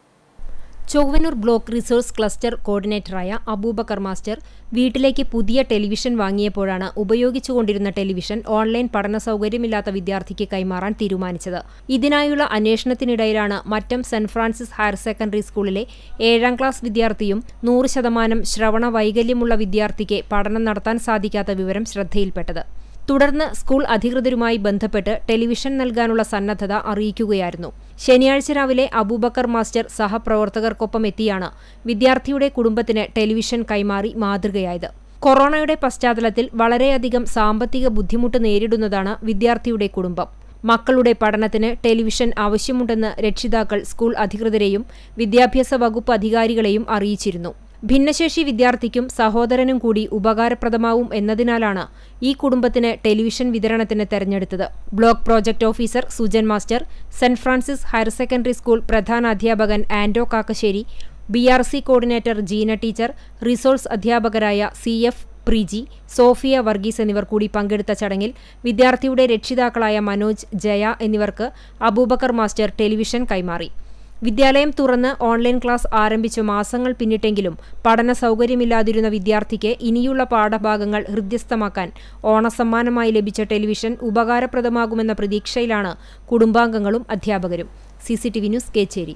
ചൊവ്വനൂർ ബ്ലോക്ക് റിസോഴ്സ് ക്ലസ്റ്റർ കോർഡിനേറ്ററായ അബൂബക്കർ മാസ്റ്റർ വീട്ടിലേക്ക് പുതിയ ടെലിവിഷൻ വാങ്ങിയപ്പോഴാണ് ഉപയോഗിച്ചുകൊണ്ടിരുന്ന ടെലിവിഷൻ ഓൺലൈൻ പഠന സൗകര്യമില്ലാത്ത വിദ്യാർത്ഥിക്ക് കൈമാറാൻ തീരുമാനിച്ചത് ഇതിനായുള്ള അന്വേഷണത്തിനിടയിലാണ് Mattam saint Francis higher secondary സ്കൂളിലെ ഏഴാം ക്ലാസ് വിദ്യാർത്ഥിയും നൂറ് ശതമാനം ശ്രവണ വൈകല്യമുള്ള വിദ്യാർത്ഥിക്ക് പഠനം നടത്താൻ സാധിക്കാത്ത വിവരം ശ്രദ്ധയിൽപ്പെട്ടത് തുടർന്ന് സ്കൂൾ അധികൃതരുമായി ബന്ധപ്പെട്ട് ടെലിവിഷൻ നൽകാനുള്ള സന്നദ്ധത അറിയിക്കുകയായിരുന്നു ശനിയാഴ്ച രാവിലെ അബൂബക്കർ മാസ്റ്റർ സഹപ്രവർത്തകർക്കൊപ്പം എത്തിയാണ് വിദ്യാർത്ഥിയുടെ കുടുംബത്തിന് ടെലിവിഷൻ കൈമാറി മാതൃകയായത് കൊറോണയുടെ പശ്ചാത്തലത്തിൽ വളരെയധികം സാമ്പത്തിക ബുദ്ധിമുട്ട് നേരിടുന്നതാണ് വിദ്യാർത്ഥിയുടെ കുടുംബം മക്കളുടെ പഠനത്തിന് ടെലിവിഷൻ ആവശ്യമുണ്ടെന്ന് രക്ഷിതാക്കൾ സ്കൂൾ അധികൃതരെയും വിദ്യാഭ്യാസ വകുപ്പ് അധികാരികളെയും അറിയിച്ചിരുന്നു ഭിന്നശേഷി വിദ്യാർത്ഥിക്കും സഹോദരനും കൂടി ഉപകാരപ്രദമാവും എന്നതിനാലാണ് ഈ കുടുംബത്തിന് ടെലിവിഷൻ വിതരണത്തിന് തെരഞ്ഞെടുത്തത് block project officer Sujan master saint Francis higher secondary school പ്രധാനാധ്യാപകൻ Ando Kakkassery B R C coordinator Jeena teacher resource അധ്യാപകരായ C F Preeji Sophia Varghese എന്നിവർ കൂടി പങ്കെടുത്ത ചടങ്ങിൽ വിദ്യാർത്ഥിയുടെ രക്ഷിതാക്കളായ മനോജ് ജയ എന്നിവർക്ക് അബൂബക്കർ മാസ്റ്റർ ടെലിവിഷൻ കൈമാറി വിദ്യാലയം തുറന്ന് ഓൺലൈൻ ക്ലാസ് ആരംഭിച്ച് മാസങ്ങൾ പിന്നിട്ടെങ്കിലും പഠന സൗകര്യമില്ലാതിരുന്ന വിദ്യാർത്ഥിക്ക് ഇനിയുള്ള പാഠഭാഗങ്ങൾ ഹൃദ്യസ്ഥമാക്കാൻ ഓണസമ്മാനമായി ലഭിച്ച ടെലിവിഷൻ ഉപകാരപ്രദമാകുമെന്ന പ്രതീക്ഷയിലാണ് കുടുംബാംഗങ്ങളും അധ്യാപകരും സിസിടിവി ന്യൂസ് കേച്ചേരി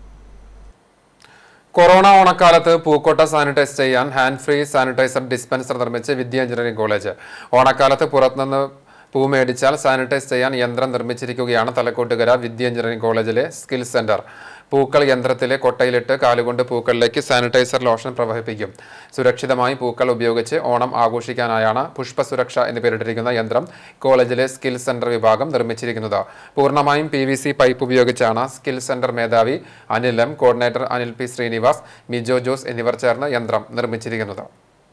കൊറോണ ഓണക്കാലത്ത് പൂക്കോട്ട സാനിറ്റൈസ് ചെയ്യാൻ ഹാൻഡ് ഫ്രീ സാനിറ്റൈസർ ഡിസ്പെൻസർ നിർമ്മിച്ച് വിദ്യ എഞ്ചിനീയറിംഗ് കോളേജ് ഓണക്കാലത്ത് പുറത്തുനിന്ന് പൂ മേടിച്ചാൽ സാനിറ്റൈസ് ചെയ്യാൻ യന്ത്രം നിർമ്മിച്ചിരിക്കുകയാണ് തലക്കോട്ടുകര വിദ്യ എഞ്ചിനീയറിംഗ് കോളേജിലെ സ്കിൽ സെന്റർ പൂക്കൾ യന്ത്രത്തിലെ കൊട്ടയിലിട്ട് കാലുകൊണ്ട് പൂക്കളിലേക്ക് സാനിറ്റൈസർ ലോഷൻ പ്രവഹിപ്പിക്കും സുരക്ഷിതമായി പൂക്കൾ ഉപയോഗിച്ച് ഓണം ആഘോഷിക്കാനായാണ് പുഷ്പസുരക്ഷ എന്ന് പേരിട്ടിരിക്കുന്ന യന്ത്രം കോളേജിലെ സ്കിൽ സെന്റർ വിഭാഗം നിർമ്മിച്ചിരിക്കുന്നത് പൂർണ്ണമായും പി വി സി പൈപ്പ് ഉപയോഗിച്ചാണ് സ്കിൽ സെന്റർ മേധാവി Anil M coordinator Anil P Srinivas Mijo Jose എന്നിവർ ചേർന്ന് യന്ത്രം നിർമ്മിച്ചിരിക്കുന്നത്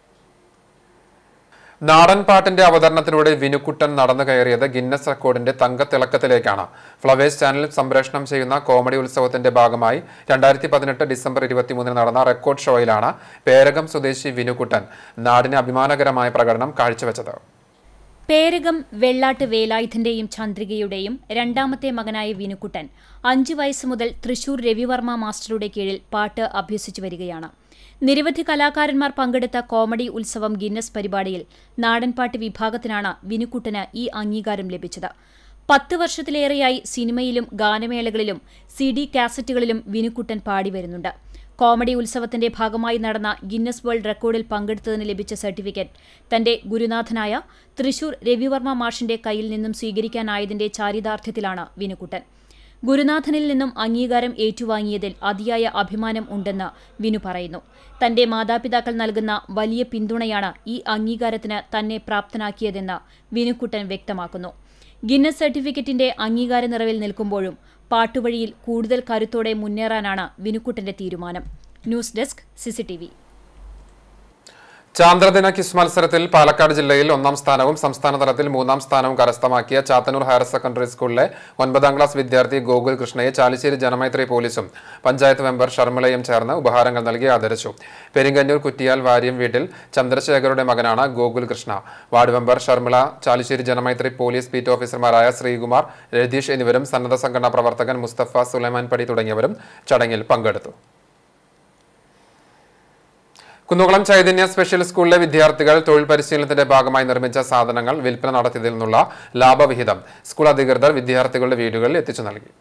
നാടൻ പാട്ടിന്റെ അവതരണത്തിലൂടെ വിനുക്കുട്ടൻ നടന്നു കയറിയത് ഗിന്നസ് റെക്കോർഡിന്റെ തങ്കത്തിളക്കത്തിലേക്കാണ് ഫ്ലവേഴ്സ് ചാനലിൽ സംപ്രേഷണം ചെയ്യുന്ന കോമഡി ഉത്സവത്തിന്റെ ഭാഗമായി രണ്ടായിരത്തി പതിനെട്ട് ഡിസംബർ ഇരുപത്തിമൂന്നിന് നടന്ന റെക്കോർഡ് ഷോയിലാണ് പേരകം സ്വദേശി വിനുക്കുട്ടൻ നാടിന് അഭിമാനകരമായ പ്രകടനം കാഴ്ചവെച്ചത് പേരകം വെള്ളാട്ട് വേലായുധന്റെയും ചന്ദ്രികയുടെയും രണ്ടാമത്തെ മകനായ വിനുക്കുട്ടൻ അഞ്ചു വയസ്സ് മുതൽ തൃശൂർ രവിവർമ്മ മാസ്റ്ററുടെ കീഴിൽ പാട്ട് അഭ്യസിച്ചു വരികയാണ് നിരവധി കലാകാരന്മാർ പങ്കെടുത്ത കോമഡി ഉത്സവം ഗിന്നസ് പരിപാടിയിൽ നാടൻപാട്ട് വിഭാഗത്തിനാണ് വിനുക്കുട്ടന് ഈ അംഗീകാരം ലഭിച്ചത് പത്ത് വർഷത്തിലേറെയായി സിനിമയിലും ഗാനമേളകളിലും സി ഡി കാസറ്റുകളിലും വിനുക്കുട്ടൻ പാടി വരുന്നുണ്ട് കോമഡി ഉത്സവത്തിന്റെ ഭാഗമായി നടന്ന ഗിന്നസ് വേൾഡ് റെക്കോർഡിൽ പങ്കെടുത്തതിന് ലഭിച്ച സർട്ടിഫിക്കറ്റ് തന്റെ ഗുരുനാഥനായ തൃശൂർ രവിവർമ്മ മാഷിന്റെ കയ്യിൽ നിന്നും സ്വീകരിക്കാനായതിന്റെ ചാരിതാർത്ഥ്യത്തിലാണ് വിനുക്കുട്ടൻ ഗുരുനാഥനിൽ നിന്നും അംഗീകാരം ഏറ്റുവാങ്ങിയതിൽ അതിയായ അഭിമാനം ഉണ്ടെന്ന് വിനു പറയുന്നു തന്റെ മാതാപിതാക്കൾ നൽകുന്ന വലിയ പിന്തുണയാണ് ഈ അംഗീകാരത്തിന് തന്നെ പ്രാപ്തനാക്കിയതെന്ന് വിനുക്കുട്ടൻ വ്യക്തമാക്കുന്നു ഗിന്നസ് സർട്ടിഫിക്കറ്റിന്റെ അംഗീകാര നിറവിൽ നിൽക്കുമ്പോഴും പാട്ടുവഴിയിൽ കൂടുതൽ കരുത്തോടെ മുന്നേറാനാണ് വിനുക്കുട്ടന്റെ തീരുമാനം ന്യൂസ് ഡെസ്ക് സിസിടിവി ചാന്ദ്രദിന ക്വിസ് മത്സരത്തിൽ പാലക്കാട് ജില്ലയിൽ ഒന്നാം സ്ഥാനവും സംസ്ഥാന തലത്തിൽ മൂന്നാം സ്ഥാനവും കരസ്ഥമാക്കിയ ചാത്തന്നൂർ ഹയർ സെക്കൻഡറി സ്കൂളിലെ ഒൻപതാം ക്ലാസ് വിദ്യാർത്ഥി ഗോകുൽ കൃഷ്ണയെ ചാലിശ്ശേരി ജനമൈത്രി പോലീസും പഞ്ചായത്ത് മെമ്പർ ഷർമിളയും ചേർന്ന് ഉപഹാരങ്ങൾ നൽകി ആദരിച്ചു പെരിങ്കന്നൂർ കുറ്റിയാൽ വാര്യം വീട്ടിൽ ചന്ദ്രശേഖരുടെ മകനാണ് Gokul Krishna ward member Sharmila Chalissery Janamaithri police beat ഓഫീസർമാരായ ശ്രീകുമാർ രതീഷ് എന്നിവരും സന്നദ്ധ സംഘടനാ പ്രവർത്തകൻ മുസ്തഫ സുലൈമാൻ പടി തുടങ്ങിയവരും ചടങ്ങിൽ പങ്കെടുത്തു കുന്നുകുളം ചൈതന്യ സ്പെഷ്യൽ സ്കൂളിലെ വിദ്യാർത്ഥികൾ തൊഴിൽ പരിശീലനത്തിന്റെ ഭാഗമായി നിർമ്മിച്ച സാധനങ്ങൾ വിൽപ്പന നടത്തിയതിൽ നിന്നുള്ള ലാഭവിഹിതം സ്കൂൾ അധികൃതർ വിദ്യാർത്ഥികളുടെ വീടുകളിൽ എത്തിച്ചു നൽകി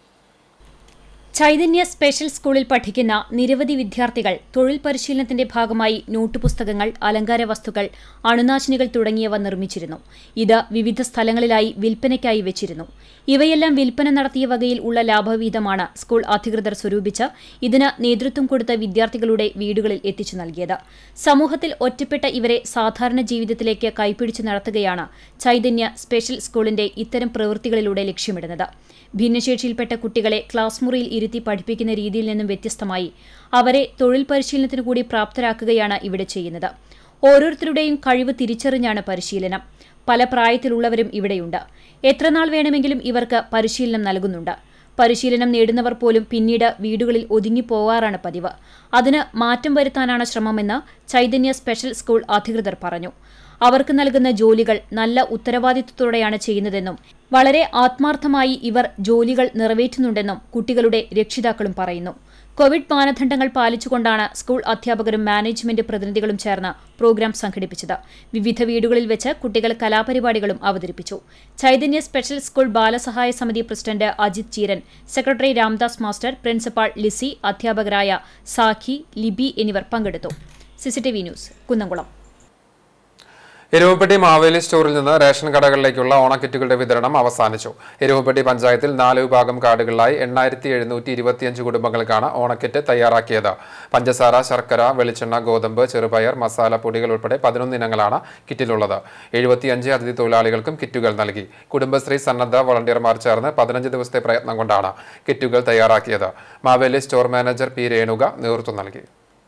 ചൈതന്യ സ്പെഷ്യൽ സ്കൂളിൽ പഠിക്കുന്ന നിരവധി വിദ്യാർത്ഥികൾ തൊഴിൽ പരിശീലനത്തിന്റെ ഭാഗമായി നോട്ട് പുസ്തകങ്ങൾ അലങ്കാര വസ്തുക്കൾ അണുനാശിനികൾ തുടങ്ങിയവ നിർമ്മിച്ചിരുന്നു ഇത് വിവിധ സ്ഥലങ്ങളിലായി വിൽപ്പനയ്ക്കായി വെച്ചിരുന്നു ഇവയെല്ലാം വിൽപ്പന നടത്തിയ വകയിൽ ഉള്ള ലാഭവീതമാണ് സ്കൂൾ അധികൃതർ സ്വരൂപിച്ച് ഇതിന് നേതൃത്വം കൊടുത്ത വിദ്യാർത്ഥികളുടെ വീടുകളിൽ എത്തിച്ചു നൽകിയത് സമൂഹത്തിൽ ഒറ്റപ്പെട്ട ഇവരെ സാധാരണ ജീവിതത്തിലേക്ക് കൈപ്പിടിച്ചു നടത്തുകയാണ് ചൈതന്യ സ്പെഷ്യൽ സ്കൂളിന്റെ ഇത്തരം പ്രവൃത്തികളിലൂടെ ലക്ഷ്യമിടുന്നത് ഭിന്നശേഷിയിൽപ്പെട്ട കുട്ടികളെ ക്ലാസ് മുറിയിൽ ഇരുത്തി പഠിപ്പിക്കുന്ന രീതിയിൽ നിന്നും വ്യത്യസ്തമായി അവരെ തൊഴിൽ പരിശീലനത്തിനു കൂടി പ്രാപ്തരാക്കുകയാണ് ഇവിടെ ചെയ്യുന്നത് ഓരോരുത്തരുടെയും കഴിവ് തിരിച്ചറിഞ്ഞാണ് പരിശീലനം പല പ്രായത്തിലുള്ളവരും ഇവിടെയുണ്ട് എത്രനാൾ വേണമെങ്കിലും ഇവർക്ക് പരിശീലനം നൽകുന്നുണ്ട് പരിശീലനം നേടുന്നവർ പോലും പിന്നീട് വീടുകളിൽ ഒതുങ്ങിപ്പോവാറാണ് പതിവ് അതിന് മാറ്റം വരുത്താനാണ് ശ്രമമെന്ന് ചൈതന്യ സ്പെഷ്യൽ സ്കൂൾ അധികൃതർ പറഞ്ഞു അവർക്ക് നൽകുന്ന ജോലികൾ നല്ല ഉത്തരവാദിത്വത്തോടെയാണ് ചെയ്യുന്നതെന്നും വളരെ ആത്മാർത്ഥമായി ഇവർ ജോലികൾ നിറവേറ്റുന്നുണ്ടെന്നും കുട്ടികളുടെ രക്ഷിതാക്കളും പറയുന്നു കോവിഡ് മാനദണ്ഡങ്ങൾ പാലിച്ചുകൊണ്ടാണ് സ്കൂൾ അധ്യാപകരും മാനേജ്മെന്റ് പ്രതിനിധികളും ചേർന്ന് പ്രോഗ്രാം സംഘടിപ്പിച്ചത് വിവിധ വീടുകളിൽ വെച്ച് കുട്ടികൾ കലാപരിപാടികളും അവതരിപ്പിച്ചു ചൈതന്യ സ്പെഷ്യൽ സ്കൂൾ ബാലസഹായ സമിതി president Ajith Cheeran secretary Ramdas master principal Lissy അധ്യാപകരായ സാഖി ലിബി എന്നിവർ പങ്കെടുത്തു സിസിടിവി ന്യൂസ് കുന്നംകുളം എരുവപ്പെട്ടി മാവേലി സ്റ്റോറിൽ നിന്ന് റേഷൻ കടകളിലേക്കുള്ള ഓണക്കിറ്റുകളുടെ വിതരണം അവസാനിച്ചു എരുവപ്പെട്ടി പഞ്ചായത്തിൽ നാല് വിഭാഗം കാർഡുകളിലായി എണ്ണായിരത്തി എഴുന്നൂറ്റി ഇരുപത്തിയഞ്ച് കുടുംബങ്ങൾക്കാണ് ഓണക്കിറ്റ് തയ്യാറാക്കിയത് പഞ്ചസാര ശർക്കര വെളിച്ചെണ്ണ ഗോതമ്പ് ചെറുപയർ മസാല പൊടികൾ ഉൾപ്പെടെ പതിനൊന്ന് ഇനങ്ങളാണ് കിറ്റിലുള്ളത് എഴുപത്തിയഞ്ച് അതിഥി തൊഴിലാളികൾക്കും കിറ്റുകൾ നൽകി കുടുംബശ്രീ സന്നദ്ധ വളണ്ടിയർമാർ ചേർന്ന് പതിനഞ്ച് ദിവസത്തെ പ്രയത്നം കൊണ്ടാണ് കിറ്റുകൾ തയ്യാറാക്കിയത് Maveli store manager P Renuka നേതൃത്വം നൽകി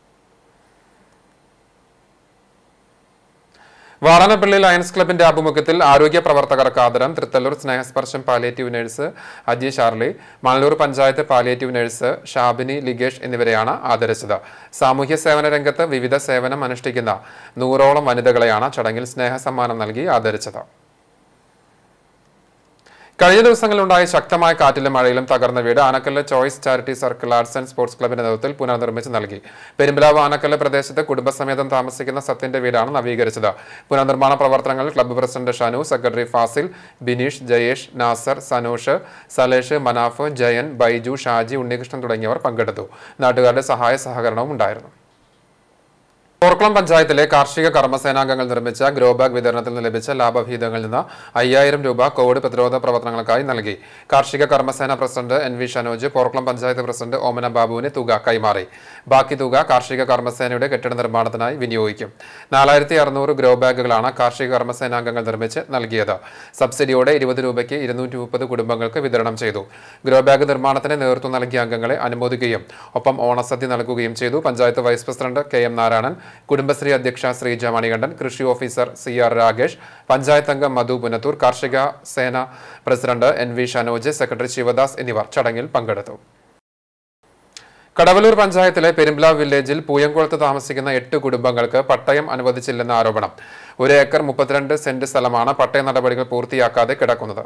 വാടാനപ്പള്ളി ലയൺസ് ക്ലബിന്റെ ആഭിമുഖ്യത്തിൽ ആരോഗ്യ പ്രവർത്തകർക്ക് ആദരം Thrithallur Snehasparsham palliative nurse Aji Sharly Manalur panchayat palliative nurse Shabini Ligesh എന്നിവരെയാണ് ആദരിച്ചത് സാമൂഹ്യ സേവന രംഗത്ത് വിവിധ സേവനം അനുഷ്ഠിക്കുന്ന നൂറോളം വനിതകളെയാണ് ചടങ്ങിൽ സ്നേഹസമ്മാനം നൽകി ആദരിച്ചത് കഴിഞ്ഞ ദിവസങ്ങളിലുണ്ടായ ശക്തമായ കാറ്റിലും മഴയിലും തകർന്ന വീട് Anakkallu choice charity circle arts and sports ക്ലബിന്റെ നേതൃത്വത്തിൽ പുനർനിർമ്മിച്ച് നൽകി പെരുമ്പിലാവ് ആനക്കല്ല് പ്രദേശത്ത് കുടുംബസമേതം താമസിക്കുന്ന സത്യന്റെ വീടാണ് നവീകരിച്ചത് പുനർനിർമ്മാണ പ്രവർത്തനങ്ങളിൽ club president Shanu secretary Fasil Bineesh Jayesh Nasar Sanoosh Salesh Manaf Jayan Baiju Shaji Unnikrishnan തുടങ്ങിയവർ പങ്കെടുത്തു നാട്ടുകാരുടെ സഹായ സഹകരണവും ഉണ്ടായിരുന്നു പോർക്കുളം പഞ്ചായത്തിലെ കാർഷിക കർമ്മസേനാംഗങ്ങൾ നിർമ്മിച്ച ഗ്രോ ബാഗ് വിതരണത്തിൽ നിന്ന് ലഭിച്ച ലാഭവിഹിതങ്ങളിൽ നിന്ന് അയ്യായിരം രൂപ കോവിഡ് പ്രതിരോധ പ്രവർത്തനങ്ങൾക്കായി നൽകി കാർഷിക കർമ്മസേന president N V Shanoj Porkulam panchayat president Omana ബാബുവിന് തുക കൈമാറി ബാക്കി തുക കാർഷിക കർമ്മസേനയുടെ കെട്ടിട നിർമ്മാണത്തിനായി വിനിയോഗിക്കും നാലായിരത്തി അറുന്നൂറ് ഗ്രോ ബാഗുകളാണ് കാർഷിക കർമ്മസേനാംഗങ്ങൾ നിർമ്മിച്ച് നൽകിയത് സബ്സിഡിയോടെ ഇരുപത് രൂപയ്ക്ക് ഇരുന്നൂറ്റി മുപ്പത് കുടുംബങ്ങൾക്ക് വിതരണം ചെയ്തു ഗ്രോ ബാഗ് നിർമ്മാണത്തിന് നേതൃത്വം നൽകിയ അംഗങ്ങളെ അനുമോദിക്കുകയും ഒപ്പം ഓണസദ്യ നൽകുകയും ചെയ്തു panchayat vice president K M Narayanan Kudumbashree അധ്യക്ഷ ശ്രീജ മണികണ്ഠൻ കൃഷി officer C R Ragesh panchayat അംഗം മധു പുനത്തൂർ കാർഷിക സേന president N V Shanoj secretary Sivadas എന്നിവർ ചടങ്ങിൽ പങ്കെടുത്തു കടവലൂർ പഞ്ചായത്തിലെ പെരുമ്പ്ലാവ് വില്ലേജിൽ പൂയംകുളത്ത് താമസിക്കുന്ന എട്ട് കുടുംബങ്ങൾക്ക് പട്ടയം അനുവദിച്ചില്ലെന്ന ആരോപണം ഒരു ഏക്കർ മുപ്പത്തിരണ്ട് സെന്റ് സ്ഥലമാണ് പട്ടയ നടപടികൾ പൂർത്തിയാക്കാതെ കിടക്കുന്നത്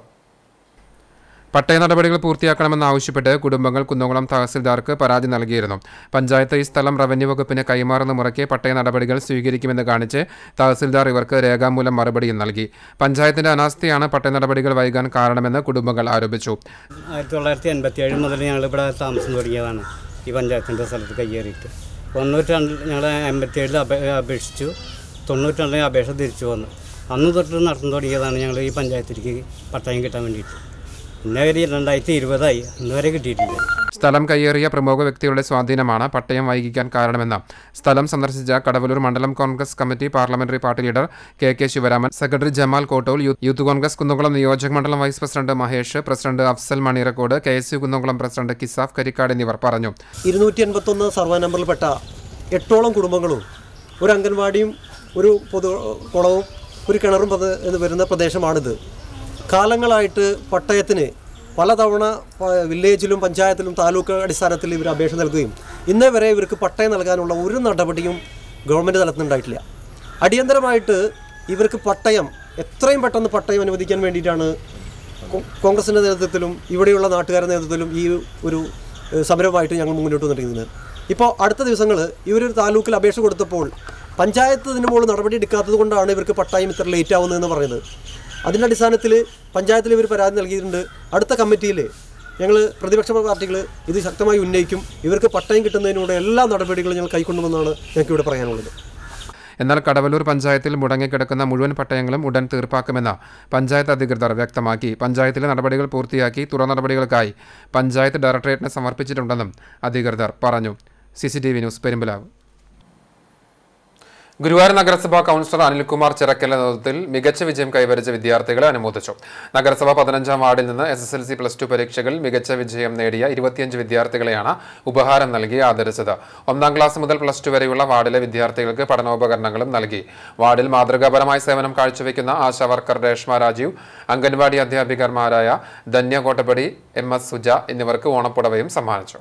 പട്ടയ നടപടികൾ പൂർത്തിയാക്കണമെന്നാവശ്യപ്പെട്ട് കുടുംബങ്ങൾ കുന്നംകുളം തഹസിൽദാർക്ക് പരാതി നൽകിയിരുന്നു പഞ്ചായത്ത് ഈ സ്ഥലം റവന്യൂ വകുപ്പിന് കൈമാറുന്ന മുറയ്ക്ക് പട്ടയ നടപടികൾ സ്വീകരിക്കുമെന്ന് കാണിച്ച് തഹസിൽദാർ ഇവർക്ക് രേഖാമൂലം മറുപടിയും നൽകി പഞ്ചായത്തിന്റെ അനാസ്ഥയാണ് പട്ടയ നടപടികൾ വൈകാൻ കാരണമെന്ന് കുടുംബങ്ങൾ ആരോപിച്ചു ആയിരത്തി തൊള്ളായിരത്തി എൺപത്തി ഏഴ് മുതൽ ഞങ്ങൾ ഇവിടെ താമസം തുടങ്ങിയതാണ് ഈ പഞ്ചായത്തിൻ്റെ സ്ഥലത്ത് കയ്യേറിയിട്ട് തൊണ്ണൂറ്റി രണ്ടിൽ ഞങ്ങൾ എൺപത്തി ഏഴിൽ അപേ അപേക്ഷിച്ചു തൊണ്ണൂറ്റി രണ്ടിൽ അപേക്ഷ തിരിച്ചു വന്നു അന്ന് തൊട്ട് നടന്നു തുടങ്ങിയതാണ് ഞങ്ങൾ ഈ പഞ്ചായത്തിലേക്ക് പട്ടയം കിട്ടാൻ വേണ്ടിയിട്ട് ഇന്നേ വരെ രണ്ടായിരത്തി ഇരുപതായി ഇന്ന് വരെ കിട്ടിയിട്ടില്ല സ്ഥലം കയ്യേറിയ പ്രമുഖ വ്യക്തികളുടെ സ്വാധീനമാണ് പട്ടയം വൈകിക്കാൻ കാരണമെന്ന് സ്ഥലം സന്ദർശിച്ച കടവലൂർ മണ്ഡലം Congress committee parliamentary party leader K K Sivaraman secretary Jamal Kottool youth youth Congress Kunnamkulam നിയോജക മണ്ഡലം vice president Mahesh president Afsal Manirakkod K S U Kunnamkulam president Kisaf Karikkad എന്നിവർ പറഞ്ഞു ഇരുന്നൂറ്റി എൺപത്തൊന്ന് സർവേ നമ്പറിൽപ്പെട്ട എട്ടോളം കുടുംബങ്ങളും ഒരു അംഗൻവാടിയും ഒരു പൊതു കുളവും ഒരു കിണറും പത- എന്ന് വരുന്ന പ്രദേശമാണിത് കാലങ്ങളായിട്ട് പട്ടയത്തിന് പലതവണ പ- വില്ലേജിലും പഞ്ചായത്തിലും താലൂക്ക് അടിസ്ഥാനത്തിൽ ഇവർ അപേക്ഷ നൽകുകയും ഇന്നേ വരെ ഇവർക്ക് പട്ടയം നൽകാനുള്ള ഒരു നടപടിയും ഗവൺമെൻറ് തലത്തിലുണ്ടായിട്ടില്ല അടിയന്തരമായിട്ട് ഇവർക്ക് പട്ടയം എത്രയും പെട്ടെന്ന് പട്ടയം അനുവദിക്കാൻ വേണ്ടിയിട്ടാണ് കോ- കോൺഗ്രസിൻ്റെ നേതൃത്വത്തിലും ഇവിടെയുള്ള നാട്ടുകാരുടെ നേതൃത്വത്തിലും ഈ ഒരു ഏഹ്, സമരവുമായിട്ട് ഞങ്ങൾ മുന്നോട്ട് വന്നിരിക്കുന്നത് ഇപ്പോൾ അടുത്ത ദിവസങ്ങൾ ഇവരൊരു താലൂക്കിൽ അപേക്ഷ കൊടുത്തപ്പോൾ പഞ്ചായത്ത് ഇതിന് മുകളിൽ നടപടി എടുക്കാത്തത് കൊണ്ടാണ് ഇവർക്ക് പട്ടായം ഇത്ര ലേറ്റ് ആവുന്നതെന്ന് പറയുന്നത് അതിൻ്റെ അടിസ്ഥാനത്തിൽ പഞ്ചായത്തിൽ ഇവർ പരാതി നൽകിയിട്ടുണ്ട് അടുത്ത കമ്മിറ്റിയിൽ ഞങ്ങൾ പ്രതിപക്ഷ പാർട്ടികൾ ഇത് ശക്തമായി ഉന്നയിക്കും ഇവർക്ക് പട്ടയം കിട്ടുന്നതിനൂടെ എല്ലാ നടപടികളും ഞങ്ങൾ കൈക്കൊണ്ടുമെന്നാണ് ഞങ്ങൾക്ക് ഇവിടെ പറയാനുള്ളത് എന്നാൽ കടവലൂർ പഞ്ചായത്തിൽ മുടങ്ങിക്കിടക്കുന്ന മുഴുവൻ പട്ടയങ്ങളും ഉടൻ തീർപ്പാക്കുമെന്ന് പഞ്ചായത്ത് അധികൃതർ വ്യക്തമാക്കി പഞ്ചായത്തിലെ നടപടികൾ പൂർത്തിയാക്കി തുടർ നടപടികൾക്കായി പഞ്ചായത്ത് ഡയറക്ടറേറ്റിന് സമർപ്പിച്ചിട്ടുണ്ടെന്നും അധികൃതർ പറഞ്ഞു C C T V news Perumbilavu Guruvayur നഗരസഭാ കൗൺസിലർ അനിൽകുമാർ ചിറക്കലിന്റെ നേതൃത്വത്തിൽ മികച്ച വിജയം കൈവരിച്ച വിദ്യാർത്ഥികളെ അനുമോദിച്ചു നഗരസഭ പതിനഞ്ചാം വാർഡിൽ നിന്ന് S S L C plus two പരീക്ഷകളിൽ മികച്ച വിജയം നേടിയ ഇരുപത്തിയഞ്ച് വിദ്യാർത്ഥികളെയാണ് ഉപഹാരം നൽകി ആദരിച്ചത് ഒന്നാം ക്ലാസ് മുതൽ പ്ലസ് ടു വരെയുള്ള വാർഡിലെ വിദ്യാർത്ഥികൾക്ക് പഠനോപകരണങ്ങളും നൽകി വാർഡിൽ മാതൃകാപരമായ സേവനം കാഴ്ചവെക്കുന്ന ആശാ വർക്കർ രേഷ്മ രാജീവ് അംഗൻവാടി അധ്യാപികമാരായ ധന്യ കോട്ടപ്പടി എം എസ് സുജ എന്നിവർക്ക് ഓണപ്പുടവയും സമ്മാനിച്ചു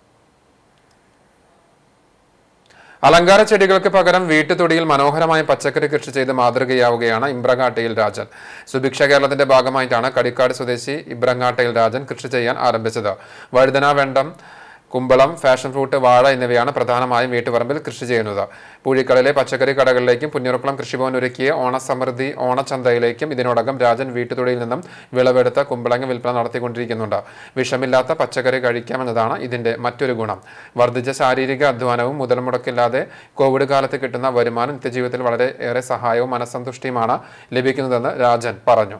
അലങ്കാര ചെടികൾക്ക് പകരം വീട്ടുതൊടിയിൽ മനോഹരമായ പച്ചക്കറി കൃഷി ചെയ്ത് മാതൃകയാവുകയാണ് ഇബ്രങ്ങാട്ടയിൽ രാജൻ സുഭിക്ഷ കേരളത്തിന്റെ ഭാഗമായിട്ടാണ് കടിക്കാട് സ്വദേശി ഇബ്രങ്ങാട്ടയിൽ രാജൻ കൃഷി ചെയ്യാൻ ആരംഭിച്ചത് വഴുതന വെണ്ടം കുമ്പളം ഫാഷൻ ഫ്രൂട്ട് വാഴ എന്നിവയാണ് പ്രധാനമായും വീട്ടുപറമ്പിൽ കൃഷി ചെയ്യുന്നത് പൂഴിക്കടയിലെ പച്ചക്കറി കടകളിലേക്കും പുന്നൂർക്കുളം കൃഷിഭവൻ ഒരുക്കിയ ഓണസമൃദ്ധി ഓണച്ചന്തയിലേക്കും ഇതിനോടകം രാജൻ വീട്ടുതൊടിയിൽ നിന്നും വിളവെടുത്ത കുമ്പളങ്ങ വിൽപ്പന നടത്തിക്കൊണ്ടിരിക്കുന്നുണ്ട് വിഷമില്ലാത്ത പച്ചക്കറി കഴിക്കാമെന്നതാണ് ഇതിന്റെ മറ്റൊരു ഗുണം വർദ്ധിച്ച ശാരീരിക അധ്വാനവും മുതൽ മുടക്കില്ലാതെ കോവിഡ് കാലത്ത് കിട്ടുന്ന വരുമാനം നിത്യജീവിതത്തിൽ വളരെ ഏറെ സഹായവും മനസ്സന്തുഷ്ടിയുമാണ് ലഭിക്കുന്നതെന്ന് രാജൻ പറഞ്ഞു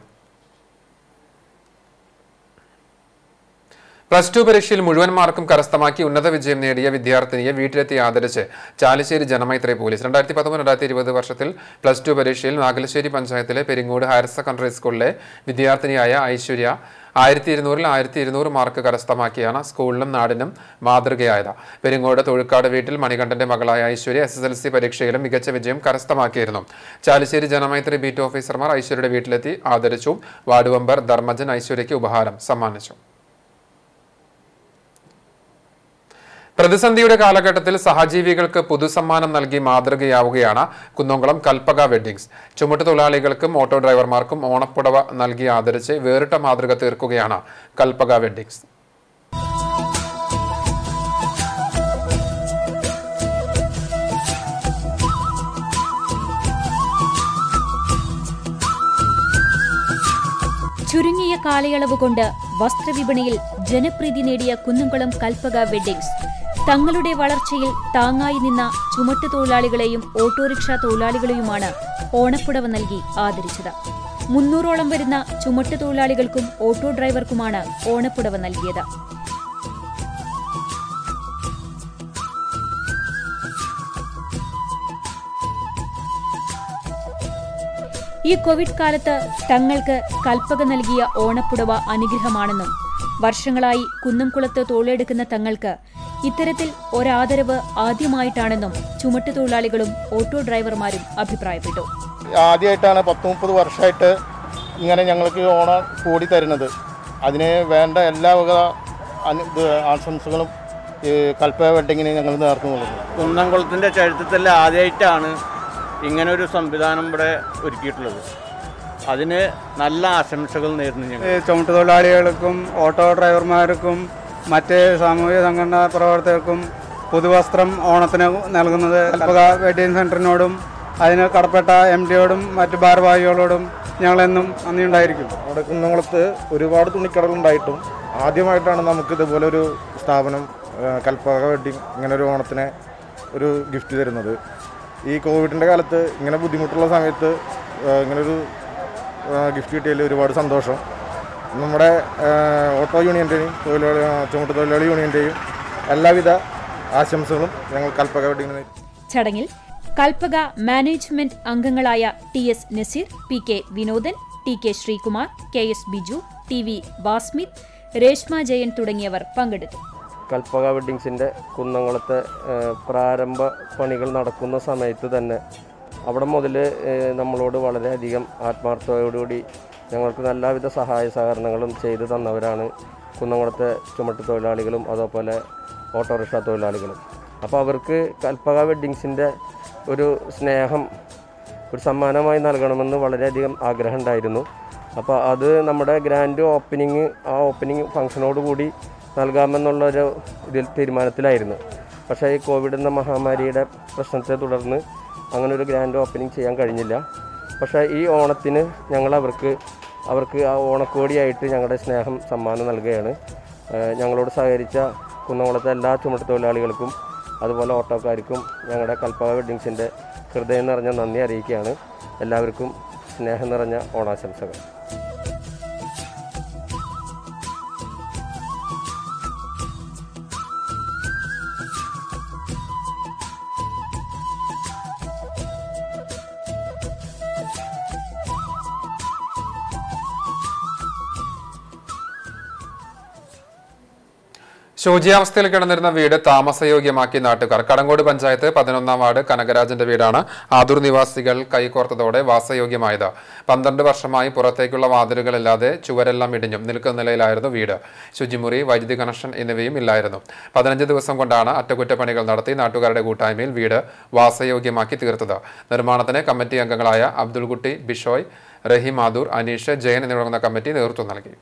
പ്ലസ് ടു പരീക്ഷയിൽ മുഴുവൻ മാർക്കും കരസ്ഥമാക്കി ഉന്നത വിജയം നേടിയ വിദ്യാർത്ഥിനിയെ വീട്ടിലെത്തി ആദരിച്ച് ചാലിശ്ശേരി ജനമൈത്രി പോലീസ് രണ്ടായിരത്തി പത്തൊമ്പത് രണ്ടായിരത്തി ഇരുപത് വർഷത്തിൽ പ്ലസ് ടു പരീക്ഷയിൽ നാഗലശ്ശേരി പഞ്ചായത്തിലെ പെരിങ്ങോട് ഹയർ സെക്കൻഡറി സ്കൂളിലെ വിദ്യാർത്ഥിനിയായ ഐശ്വര്യ ആയിരത്തി ഇരുന്നൂറിൽ ആയിരത്തി ഇരുന്നൂറ് മാർക്ക് കരസ്ഥമാക്കിയാണ് സ്കൂളിനും നാടിനും മാതൃകയായത് പെരിങ്ങോട് തൊഴുക്കാട് വീട്ടിൽ മണികണ്ഠന്റെ മകളായ Aishwarya S S L C പരീക്ഷയിലും മികച്ച വിജയം കരസ്ഥമാക്കിയിരുന്നു ചാലിശ്ശേരി ജനമൈത്രി ബീറ്റ് ഓഫീസർമാർ ഐശ്വര്യയുടെ വീട്ടിലെത്തി ആദരിച്ചു വാർഡ് മെമ്പർ ധർമ്മജൻ ഐശ്വര്യയ്ക്ക് ഉപഹാരം സമ്മാനിച്ചു പ്രതിസന്ധിയുടെ കാലഘട്ടത്തിൽ സഹജീവികൾക്ക് പൊതുസമ്മാനം നൽകി മാതൃകയാവുകയാണ് കുന്നംകുളം കൽപ്പക വെഡ്ഡിങ്സ് ചുമട്ട് തൊഴിലാളികൾക്കും ഓട്ടോ ഡ്രൈവർമാർക്കും ഓണപ്പുടവ നൽകി ആദരിച്ച് വേറിട്ട മാതൃക തീർക്കുകയാണ് കൽപ്പക വെഡ്ഡിങ്സ് ചുരുങ്ങിയ കാലയളവ് കൊണ്ട് വസ്ത്രവിപണിയിൽ ജനപ്രീതി നേടിയ കുന്നംകുളം കൽപ്പക വെഡ്ഡിങ്സ് തങ്ങളുടെ വളർച്ചയിൽ താങ്ങായി നിന്ന ചുമട്ടുതൊഴിലാളികളെയും ഓട്ടോറിക്ഷ തൊഴിലാളികളെയുമാണ് ഓണപ്പുടവ നൽകി ആദരിച്ചത് മുന്നൂറോളം വരുന്ന ചുമട്ടുതൊഴിലാളികൾക്കും ഓട്ടോ ഡ്രൈവർക്കുമാണ് ഓണപ്പുടവ നൽകിയത് ഈ കോവിഡ് കാലത്ത് തങ്ങൾക്ക് കൽപ്പക നൽകിയ ഓണപ്പുടവ അനുഗ്രഹമാണെന്നും വർഷങ്ങളായി കുന്നംകുളത്ത് തൊഴിലെടുക്കുന്ന തങ്ങൾക്ക് ഇത്തരത്തിൽ ഒരാദരവ് ആദ്യമായിട്ടാണെന്നും ചുമട്ടുതൊഴിലാളികളും ഓട്ടോ ഡ്രൈവർമാരും അഭിപ്രായപ്പെട്ടു ആദ്യമായിട്ടാണ് പത്ത് മുപ്പത് വർഷമായിട്ട് ഇങ്ങനെ ഞങ്ങൾക്ക് ഓണം കൂടി തരുന്നത് അതിന് വേണ്ട എല്ലാ വക അനു- ഇത് ആശംസകളും ഈ കൽപ്പ വെഡിങ്ങിന് ഞങ്ങൾ നേർന്നു കൊള്ളുന്നു കുന്നംകുളത്തിൻ്റെ ചരിത്രത്തിൽ ആദ്യമായിട്ടാണ് ഇങ്ങനൊരു സംവിധാനം ഇവിടെ ഒരുക്കിയിട്ടുള്ളത് അതിന് നല്ല ആശംസകൾ നേരുന്നു ഞങ്ങൾ ചുമട്ടുതൊഴിലാളികൾക്കും ഓട്ടോ ഡ്രൈവർമാർക്കും മറ്റ് സാമൂഹിക സംഘടനാ പ്രവർത്തകർക്കും പുതുവസ്ത്രം ഓണത്തിന് നൽകുന്നത് കൽപ്പക വെഡിങ് സെൻറ്ററിനോടും അതിന് കടപ്പെട്ട എം ഡിയോടും മറ്റ് ഭാരവാഹികളോടും ഞങ്ങളെന്നും നന്ദിയുണ്ടായിരിക്കും അവിടെ കുന്നംകുളത്ത് ഒരുപാട് തുണിക്കടകളുണ്ടായിട്ടും ആദ്യമായിട്ടാണ് നമുക്ക് ഇതുപോലെ ഒരു സ്ഥാപനം ആ, കൽപ്പക വെഡിങ് ഇങ്ങനെ ഒരു ഓണത്തിന് ഒരു ഗിഫ്റ്റ് തരുന്നത് ഈ കോവിഡിൻ്റെ കാലത്ത് ഇങ്ങനെ ബുദ്ധിമുട്ടുള്ള സമയത്ത് ആ, ഇങ്ങനൊരു ഗിഫ്റ്റ് കിട്ടിയതിൽ ഒരുപാട് സന്തോഷം നമ്മുടെ ആ, ഓട്ടോ യൂണിയൻ്റെയും തൊഴിലാളി ആ, ചുമട്ട് തൊഴിലാളി യൂണിയൻ്റെയും എല്ലാവിധ ആശംസകളും ഞങ്ങൾ കൽപ്പക വെഡിങ്ങിന് നേരുന്നു. ചടങ്ങിൽ കൽപ്പക മാനേജ്മെന്റ് അംഗങ്ങളായ T S Nazeer P K Vinodan T K Sreekumar K S Biju T V Vasmith Reshma Jayan തുടങ്ങിയവർ പങ്കെടുത്തു കൽപ്പക വെഡ്ഡിങ്സിൻ്റെ കുന്നംകുളത്തെ ഏഹ്, പ്രാരംഭ പണികൾ നടക്കുന്ന സമയത്ത് തന്നെ അവിടെ മുതൽ ഏഹ്, നമ്മളോട് വളരെയധികം ആത്മാർത്ഥതയോടുകൂടി ഞങ്ങൾക്ക് എല്ലാവിധ സഹായ സഹകരണങ്ങളും ചെയ്തു തന്നവരാണ് കുന്നംകുളത്തെ ചുമട്ട് തൊഴിലാളികളും അതേപോലെ ഓട്ടോറിക്ഷ തൊഴിലാളികളും അപ്പോൾ അവർക്ക് കൽപ്പക വെഡ്ഡിങ്സിൻ്റെ ഒരു സ്നേഹം ഒരു സമ്മാനമായി നൽകണമെന്ന് വളരെയധികം ആഗ്രഹം ഉണ്ടായിരുന്നു അപ്പോൾ അത് നമ്മുടെ ഗ്രാൻഡ് ഓപ്പണിങ് ആ ഓപ്പണിങ് ഫംഗ്ഷനോടുകൂടി നൽകാമെന്നുള്ളൊരു ഇതിൽ തീരുമാനത്തിലായിരുന്നു പക്ഷേ ഈ കോവിഡ് എന്ന മഹാമാരിയുടെ പ്രശ്നത്തെ തുടർന്ന് അങ്ങനെ ഒരു ഗ്രാൻഡ് ഓപ്പണിങ് ചെയ്യാൻ കഴിഞ്ഞില്ല പക്ഷേ ഈ ഓണത്തിന് ഞങ്ങൾ അവർക്ക് അവർക്ക് ആ ഓണക്കോടിയായിട്ട് ഞങ്ങളുടെ സ്നേഹം സമ്മാനം നൽകുകയാണ് ഏഹ് ഞങ്ങളോട് സഹകരിച്ച കുന്നംകുളത്തെ എല്ലാ ചുമട്ടുതൊഴിലാളികൾക്കും അതുപോലെ ഓട്ടോക്കാർക്കും ഞങ്ങളുടെ കൽപ്പക വെഡ്ഡിങ്സിൻ്റെ ഹൃദയം നിറഞ്ഞ നന്ദി അറിയിക്കുകയാണ് എല്ലാവർക്കും സ്നേഹം നിറഞ്ഞ ഓണാശംസകൾ ശോചിയാവസ്ഥയിൽ കിടന്നിരുന്ന വീട് താമസയോഗ്യമാക്കി നാട്ടുകാർ കടങ്കോട് പഞ്ചായത്ത് പതിനൊന്നാം വാർഡ് കനകരാജന്റെ വീടാണ് ആദൂർ നിവാസികൾ കൈകോർത്തതോടെ വാസയോഗ്യമായത് പന്ത്രണ്ട് വർഷമായി പുറത്തേക്കുള്ള വാതിലുകളില്ലാതെ ചുവരെല്ലാം ഇടിഞ്ഞും നിൽക്കുന്ന നിലയിലായിരുന്നു വീട് ശുചിമുറി വൈദ്യുതി കണക്ഷൻ എന്നിവയും ഇല്ലായിരുന്നു പതിനഞ്ച് ദിവസം കൊണ്ടാണ് അറ്റകുറ്റപ്പണികൾ നടത്തി നാട്ടുകാരുടെ കൂട്ടായ്മയിൽ വീട് വാസയോഗ്യമാക്കി തീർത്തത് നിർമ്മാണത്തിന് കമ്മിറ്റി അംഗങ്ങളായ അബ്ദുൾകുട്ടി ബിഷോയ് റഹീം ആദൂർ അനീഷ് ജയൻ എന്നിവരടങ്ങുന്ന കമ്മിറ്റി നേതൃത്വം നൽകി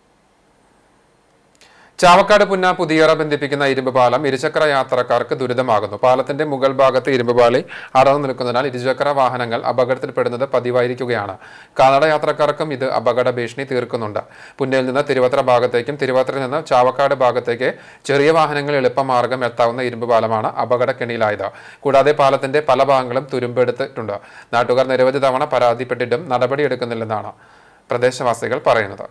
ചാവക്കാട് പുന്ന പുതിയറ ബന്ധിപ്പിക്കുന്ന ഇരുമ്പ് പാലം ഇരുചക്ര യാത്രക്കാർക്ക് ദുരിതമാകുന്നു പാലത്തിന്റെ മുകൾ ഭാഗത്ത് ഇരുമ്പ് പാളി അടർന്നു നിൽക്കുന്നതിനാൽ ഇരുചക്ര വാഹനങ്ങൾ അപകടത്തിൽപ്പെടുന്നത് പതിവായിരിക്കുകയാണ് കാനഡ യാത്രക്കാർക്കും ഇത് അപകട ഭീഷണി തീർക്കുന്നുണ്ട് പുന്നയിൽ നിന്ന് തിരുവത്ര ഭാഗത്തേക്കും തിരുവത്രയിൽ നിന്ന് ചാവക്കാട് ഭാഗത്തേക്ക് ചെറിയ വാഹനങ്ങൾ എളുപ്പമാർഗം എത്താവുന്ന ഇരുമ്പ് പാലമാണ് അപകടക്കെണിയിലായത് കൂടാതെ പാലത്തിന്റെ പല ഭാഗങ്ങളും തുരുമ്പെടുത്തിട്ടുണ്ട് നാട്ടുകാർ നിരവധി തവണ പരാതിപ്പെട്ടിട്ടും നടപടിയെടുക്കുന്നില്ലെന്നാണ് പ്രദേശവാസികൾ പറയുന്നത്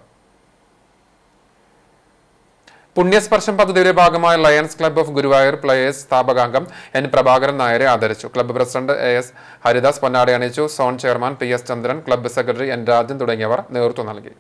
പുണ്യസ്പർശം പദ്ധതിയുടെ ഭാഗമായ lions club of Guruvayur players സ്ഥാപകാംഗം എൻ പ്രഭാകരൻ നായരെ ആദരിച്ചു club president A S Haridas പൊന്നാടി അണിയിച്ചു zone chairman P S Chandran club secretary N Rajan തുടങ്ങിയവർ നേതൃത്വം നൽകി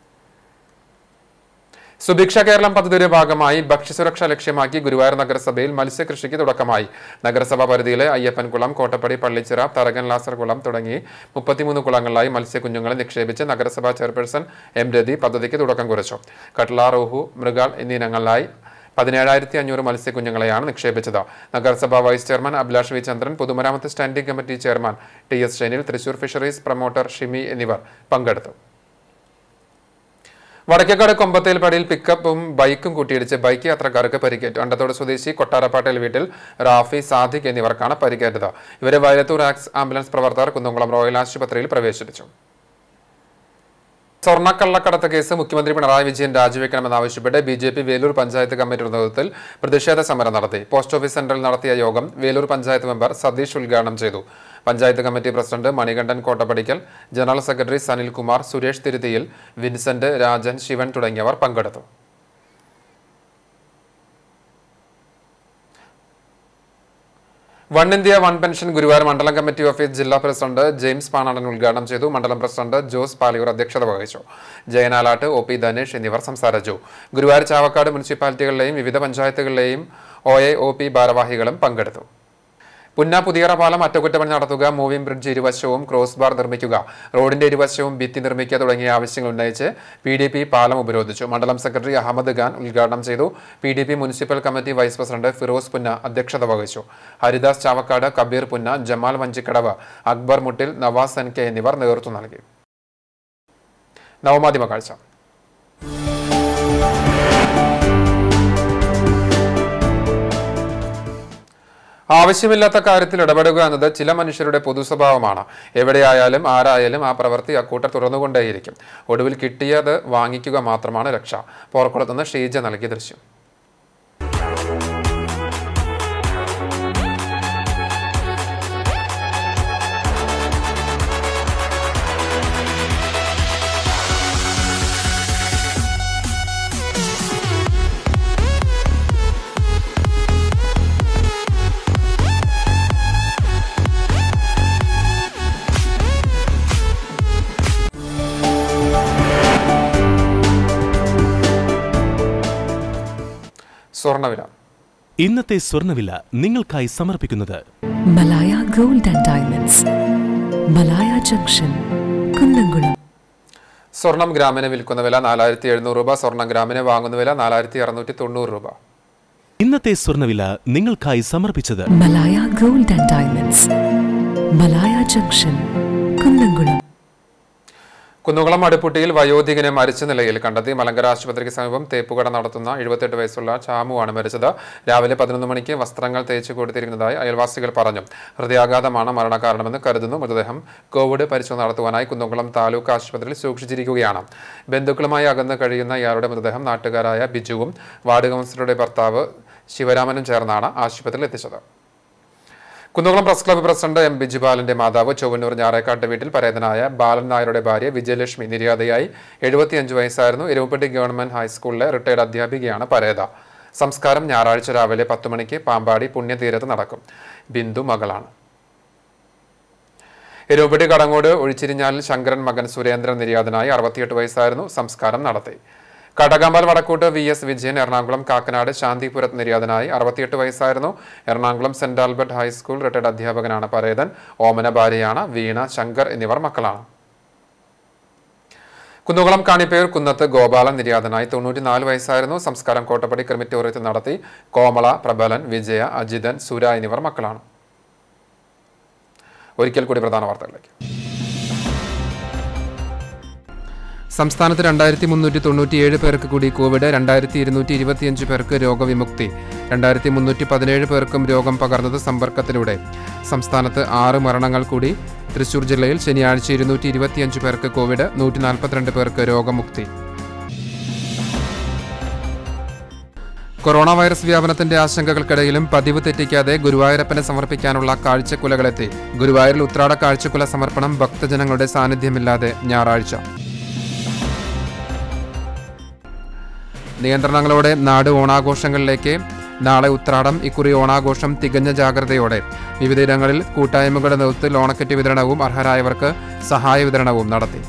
സുഭിക്ഷ കേരളം പദ്ധതിയുടെ ഭാഗമായി ഭക്ഷ്യസുരക്ഷ ലക്ഷ്യമാക്കി ഗുരുവായൂർ നഗരസഭയിൽ മത്സ്യകൃഷിക്ക് തുടക്കമായി നഗരസഭാ പരിധിയിലെ അയ്യപ്പൻകുളം കോട്ടപ്പടി പള്ളിച്ചിറ തറകൻ ലാസർകുളം തുടങ്ങി മുപ്പത്തിമൂന്ന് കുളങ്ങളിലായി മത്സ്യക്കുഞ്ഞുങ്ങളെ നിക്ഷേപിച്ച് നഗരസഭാ ചെയർപേഴ്സൺ എം രതി പദ്ധതിക്ക് തുടക്കം കുറിച്ചു കട്ല റോഹു മൃഗാൾ എന്നീ ഇനങ്ങളിലായി പതിനേഴായിരത്തി അഞ്ഞൂറ് മത്സ്യക്കുഞ്ഞുങ്ങളെയാണ് നിക്ഷേപിച്ചത് നഗരസഭാ vice chairman Abhilash V Chandran പൊതുമരാമത്ത് standing committee chairman T S Shenil Thrissur fisheries promoter Shimi എന്നിവർ പങ്കെടുത്തു വടക്കേക്കാട് കൊമ്പത്തേൽപ്പടിയിൽ പിക്കപ്പും ബൈക്കും കൂട്ടിയിടിച്ച് ബൈക്ക് യാത്രക്കാർക്ക് പരിക്കേറ്റു അണ്ടത്തോട് സ്വദേശി കൊട്ടാരപ്പാട്ടയിൽ വീട്ടിൽ റാഫി സാദിഖ് എന്നിവർക്കാണ് പരിക്കേറ്റത് ഇവരെ വയലത്തൂർ ആക്സ് ആംബുലൻസ് പ്രവർത്തകർ കുന്നംകുളം റോയൽ ആശുപത്രിയിൽ പ്രവേശിപ്പിച്ചു സ്വർണ്ണക്കള്ളക്കടത്ത് കേസ് മുഖ്യമന്ത്രി പിണറായി വിജയൻ രാജിവെക്കണമെന്നാവശ്യപ്പെട്ട് B J P Veloor panchayat കമ്മിറ്റിയുടെ നേതൃത്വത്തിൽ പ്രതിഷേധ സമരം നടത്തി പോസ്റ്റ് ഓഫീസ് സെന്ററിൽ നടത്തിയ യോഗം വേലൂർ പഞ്ചായത്ത് മെമ്പർ സതീഷ് ഉദ്ഘാടനം ചെയ്തു panchayat committee president Manikandan Kottappadikkal general secretary Sanilkumar Suresh തിരുത്തിയിൽ വിൻസെന്റ് രാജൻ ശിവൻ തുടങ്ങിയവർ പങ്കെടുത്തു one India one pension Guruvayur മണ്ഡലം കമ്മിറ്റി ഓഫീസ് ജില്ലാ പ്രസിഡന്റ് ജെയിംസ് പാണാടൻ ഉദ്ഘാടനം ചെയ്തു മണ്ഡലം പ്രസിഡന്റ് ജോസ് പാലിയൂർ അധ്യക്ഷത വഹിച്ചു ജയനാലാട്ട് ഒ പി ധനേഷ് എന്നിവർ സംസാരിച്ചു ഗുരുവായൂർ ചാവക്കാട് മുനിസിപ്പാലിറ്റികളിലെയും വിവിധ പഞ്ചായത്തുകളിലെയും ഒ എ ഒ പി ഭാരവാഹികളും പങ്കെടുത്തു പുന്ന പുതിയറ പാലം അറ്റകുറ്റപ്പണി നടത്തുക മൂവിംഗ് ബ്രിഡ്ജ് ഇരുവശവും ക്രോസ് ബാർ നിർമ്മിക്കുക റോഡിന്റെ ഇരുവശവും ഭിത്തി നിർമ്മിക്കുക തുടങ്ങിയ ആവശ്യങ്ങൾ ഉന്നയിച്ച് പി ഡി പി പാലം ഉപരോധിച്ചു മണ്ഡലം സെക്രട്ടറി അഹമ്മദ് ഖാൻ ഉദ്ഘാടനം ചെയ്തു P D P municipal committee vice president Firoz Punna അധ്യക്ഷത വഹിച്ചു ഹരിദാസ് ചാവക്കാട് കബീർ പുന്ന ജമാൽ വഞ്ചിക്കടവ് അക്ബർ മുട്ടിൽ നവാസ് എൻ കെ എന്നിവർ നേതൃത്വം നൽകി നവമാധ്യമ കാഴ്ച ആവശ്യമില്ലാത്ത കാര്യത്തിൽ ഇടപെടുക എന്നത് ചില മനുഷ്യരുടെ പൊതു സ്വഭാവമാണ് എവിടെയായാലും ആരായാലും ആ പ്രവൃത്തി അക്കൂട്ടർ തുടർന്നുകൊണ്ടേയിരിക്കും ഒടുവിൽ കിട്ടിയത് വാങ്ങിക്കുക മാത്രമാണ് രക്ഷ പോർക്കുളത്ത് നിന്ന് ഷീജ നൽകിയ ദൃശ്യം സ്വർണ്ണവില ഇന്നത്തെ സ്വർണ്ണവില നിങ്ങൾക്കായി സമർപ്പിക്കുന്നത് Malaya gold and diamonds Malaya junction Kunnamkulam സ്വർണം ഗ്രാമിന് വിൽക്കുന്ന വില നാലായിരത്തി എഴുന്നൂറ് രൂപ സ്വർണം ഗ്രാമിന് വാങ്ങുന്ന വില നാലായിരത്തി അറുന്നൂറ്റി തൊണ്ണൂറ് രൂപ ഇന്നത്തെ സ്വർണ്ണവില നിങ്ങൾക്കായി സമർപ്പിച്ചത് Malaya gold and diamonds Malaya junction Kunnamkulam Kunnamkulam അടുപ്പുട്ടിയിൽ വയോധികനെ മരിച്ച നിലയിൽ കണ്ടെത്തി മലങ്കര ആശുപത്രിക്ക് സമീപം തേപ്പുകട നടത്തുന്ന എഴുപത്തെട്ട് വയസ്സുള്ള ചാമുവാണ് മരിച്ചത് രാവിലെ പതിനൊന്ന് മണിക്ക് വസ്ത്രങ്ങൾ തേച്ചു കൊടുത്തിരിക്കുന്നതായി അയൽവാസികൾ പറഞ്ഞു ഹൃദയാഘാതമാണ് മരണകാരണമെന്ന് കരുതുന്നു മൃതദേഹം കോവിഡ് പരിശോധന നടത്തുവാനായി കുന്നുകുളം താലൂക്ക് ആശുപത്രിയിൽ സൂക്ഷിച്ചിരിക്കുകയാണ് ബന്ധുക്കളുമായി അകന്ന് കഴിയുന്ന ഇയാളുടെ മൃതദേഹം നാട്ടുകാരായ ബിജുവും വാർഡ് കൗൺസിലറുടെ ഭർത്താവ് ശിവരാമനും ചേർന്നാണ് ആശുപത്രിയിൽ എത്തിച്ചത് Kunnamkulam press club president M ബിജുബാലന്റെ മാതാവ് ചൊവ്വന്നൂർ ഞാറേക്കാട്ട് വീട്ടിൽ പരേതനായ ബാലൻ നായരുടെ ഭാര്യ വിജയലക്ഷ്മി നിര്യാതയായി എഴുപത്തിയഞ്ച് വയസ്സായിരുന്നു എരുമപ്പെട്ടി ഗവൺമെന്റ് ഹൈസ്കൂളിലെ റിട്ടയർഡ് അധ്യാപികയാണ് പരേത സംസ്കാരം ഞായറാഴ്ച രാവിലെ പത്ത് മണിക്ക് പാമ്പാടി പുണ്യതീരത്ത് നടക്കും ബിന്ദു മകളാണ് എരുമപ്പെട്ടി കടങ്ങോട് ഒഴിച്ചിരിഞ്ഞാലിൽ ശങ്കരൻ മകൻ സുരേന്ദ്രൻ നിര്യാതനായി അറുപത്തിയെട്ട് വയസ്സായിരുന്നു സംസ്കാരം നടത്തി കടകമ്പൽ വടക്കൂട്ട് വി എസ് വിജയൻ എറണാകുളം കാക്കനാട് ശാന്തിപുരത്ത് നിര്യാതനായി അറുപത്തിയെട്ട് വയസ്സായിരുന്നു Ernakulam saint Albert high school retired അധ്യാപകനാണ് പരേതൻ ഓമന ഭാര്യയാണ് വീണ ശങ്കർ എന്നിവർ മക്കളാണ് കുന്നുകുളം കാണിപ്പേർ കുന്നത്ത് ഗോപാലൻ നിര്യാതനായി തൊണ്ണൂറ്റിനാല് വയസ്സായിരുന്നു സംസ്കാരം കോട്ടപ്പടി ക്രിമിറ്റോറിയത്തിൽ നടത്തി കോമള പ്രബലൻ വിജയ അജിതൻ സുര എന്നിവർ മക്കളാണ് ഒരിക്കൽ കൂടി പ്രധാന വാർത്തകളിലേക്ക് സംസ്ഥാനത്ത് രണ്ടായിരത്തി മുന്നൂറ്റി തൊണ്ണൂറ്റിയേഴ് പേർക്ക് കൂടി കോവിഡ് രണ്ടായിരത്തി ഇരുന്നൂറ്റി ഇരുപത്തിയഞ്ച് പേർക്ക് രോഗവിമുക്തി രണ്ടായിരത്തി മുന്നൂറ്റി പതിനേഴ് പേർക്കും രോഗം പകർന്നത് സമ്പർക്കത്തിലൂടെ സംസ്ഥാനത്ത് ആറ് മരണങ്ങൾ കൂടി തൃശൂർ ജില്ലയിൽ ശനിയാഴ്ച ഇരുന്നൂറ്റി ഇരുപത്തിയഞ്ച് പേർക്ക് കോവിഡ് നൂറ്റി നാൽപ്പത്തിരണ്ട് പേർക്ക് രോഗമുക്തി കൊറോണ വൈറസ് വ്യാപനത്തിന്റെ ആശങ്കകൾക്കിടയിലും പതിവ് തെറ്റിക്കാതെ ഗുരുവായൂരപ്പനെ സമർപ്പിക്കാനുള്ള കാഴ്ചക്കുലകളെത്തി ഗുരുവായൂരിൽ ഉത്രാട കാഴ്ചക്കുല സമർപ്പണം ഭക്തജനങ്ങളുടെ സാന്നിധ്യമില്ലാതെ ഞായറാഴ്ച നിയന്ത്രണങ്ങളോടെ നാട് ഓണാഘോഷങ്ങളിലേക്ക് നാളെ ഉത്രാടം ഇക്കുറി ഓണാഘോഷം തികഞ്ഞ ജാഗ്രതയോടെ വിവിധയിടങ്ങളിൽ കൂട്ടായ്മകളുടെ നേതൃത്വത്തിൽ ഓണക്കറ്റ് വിതരണവും അർഹരായവർക്ക് സഹായ വിതരണവും നടത്തി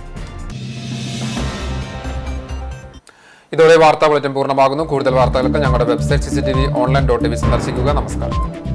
ഇതോടെ വാർത്താ ബുള്ളറ്റിൻ പൂർണ്ണമാകുന്നു കൂടുതൽ വാർത്തകൾക്ക് ഞങ്ങളുടെ website C C T V online dot T V സന്ദർശിക്കുക നമസ്കാരം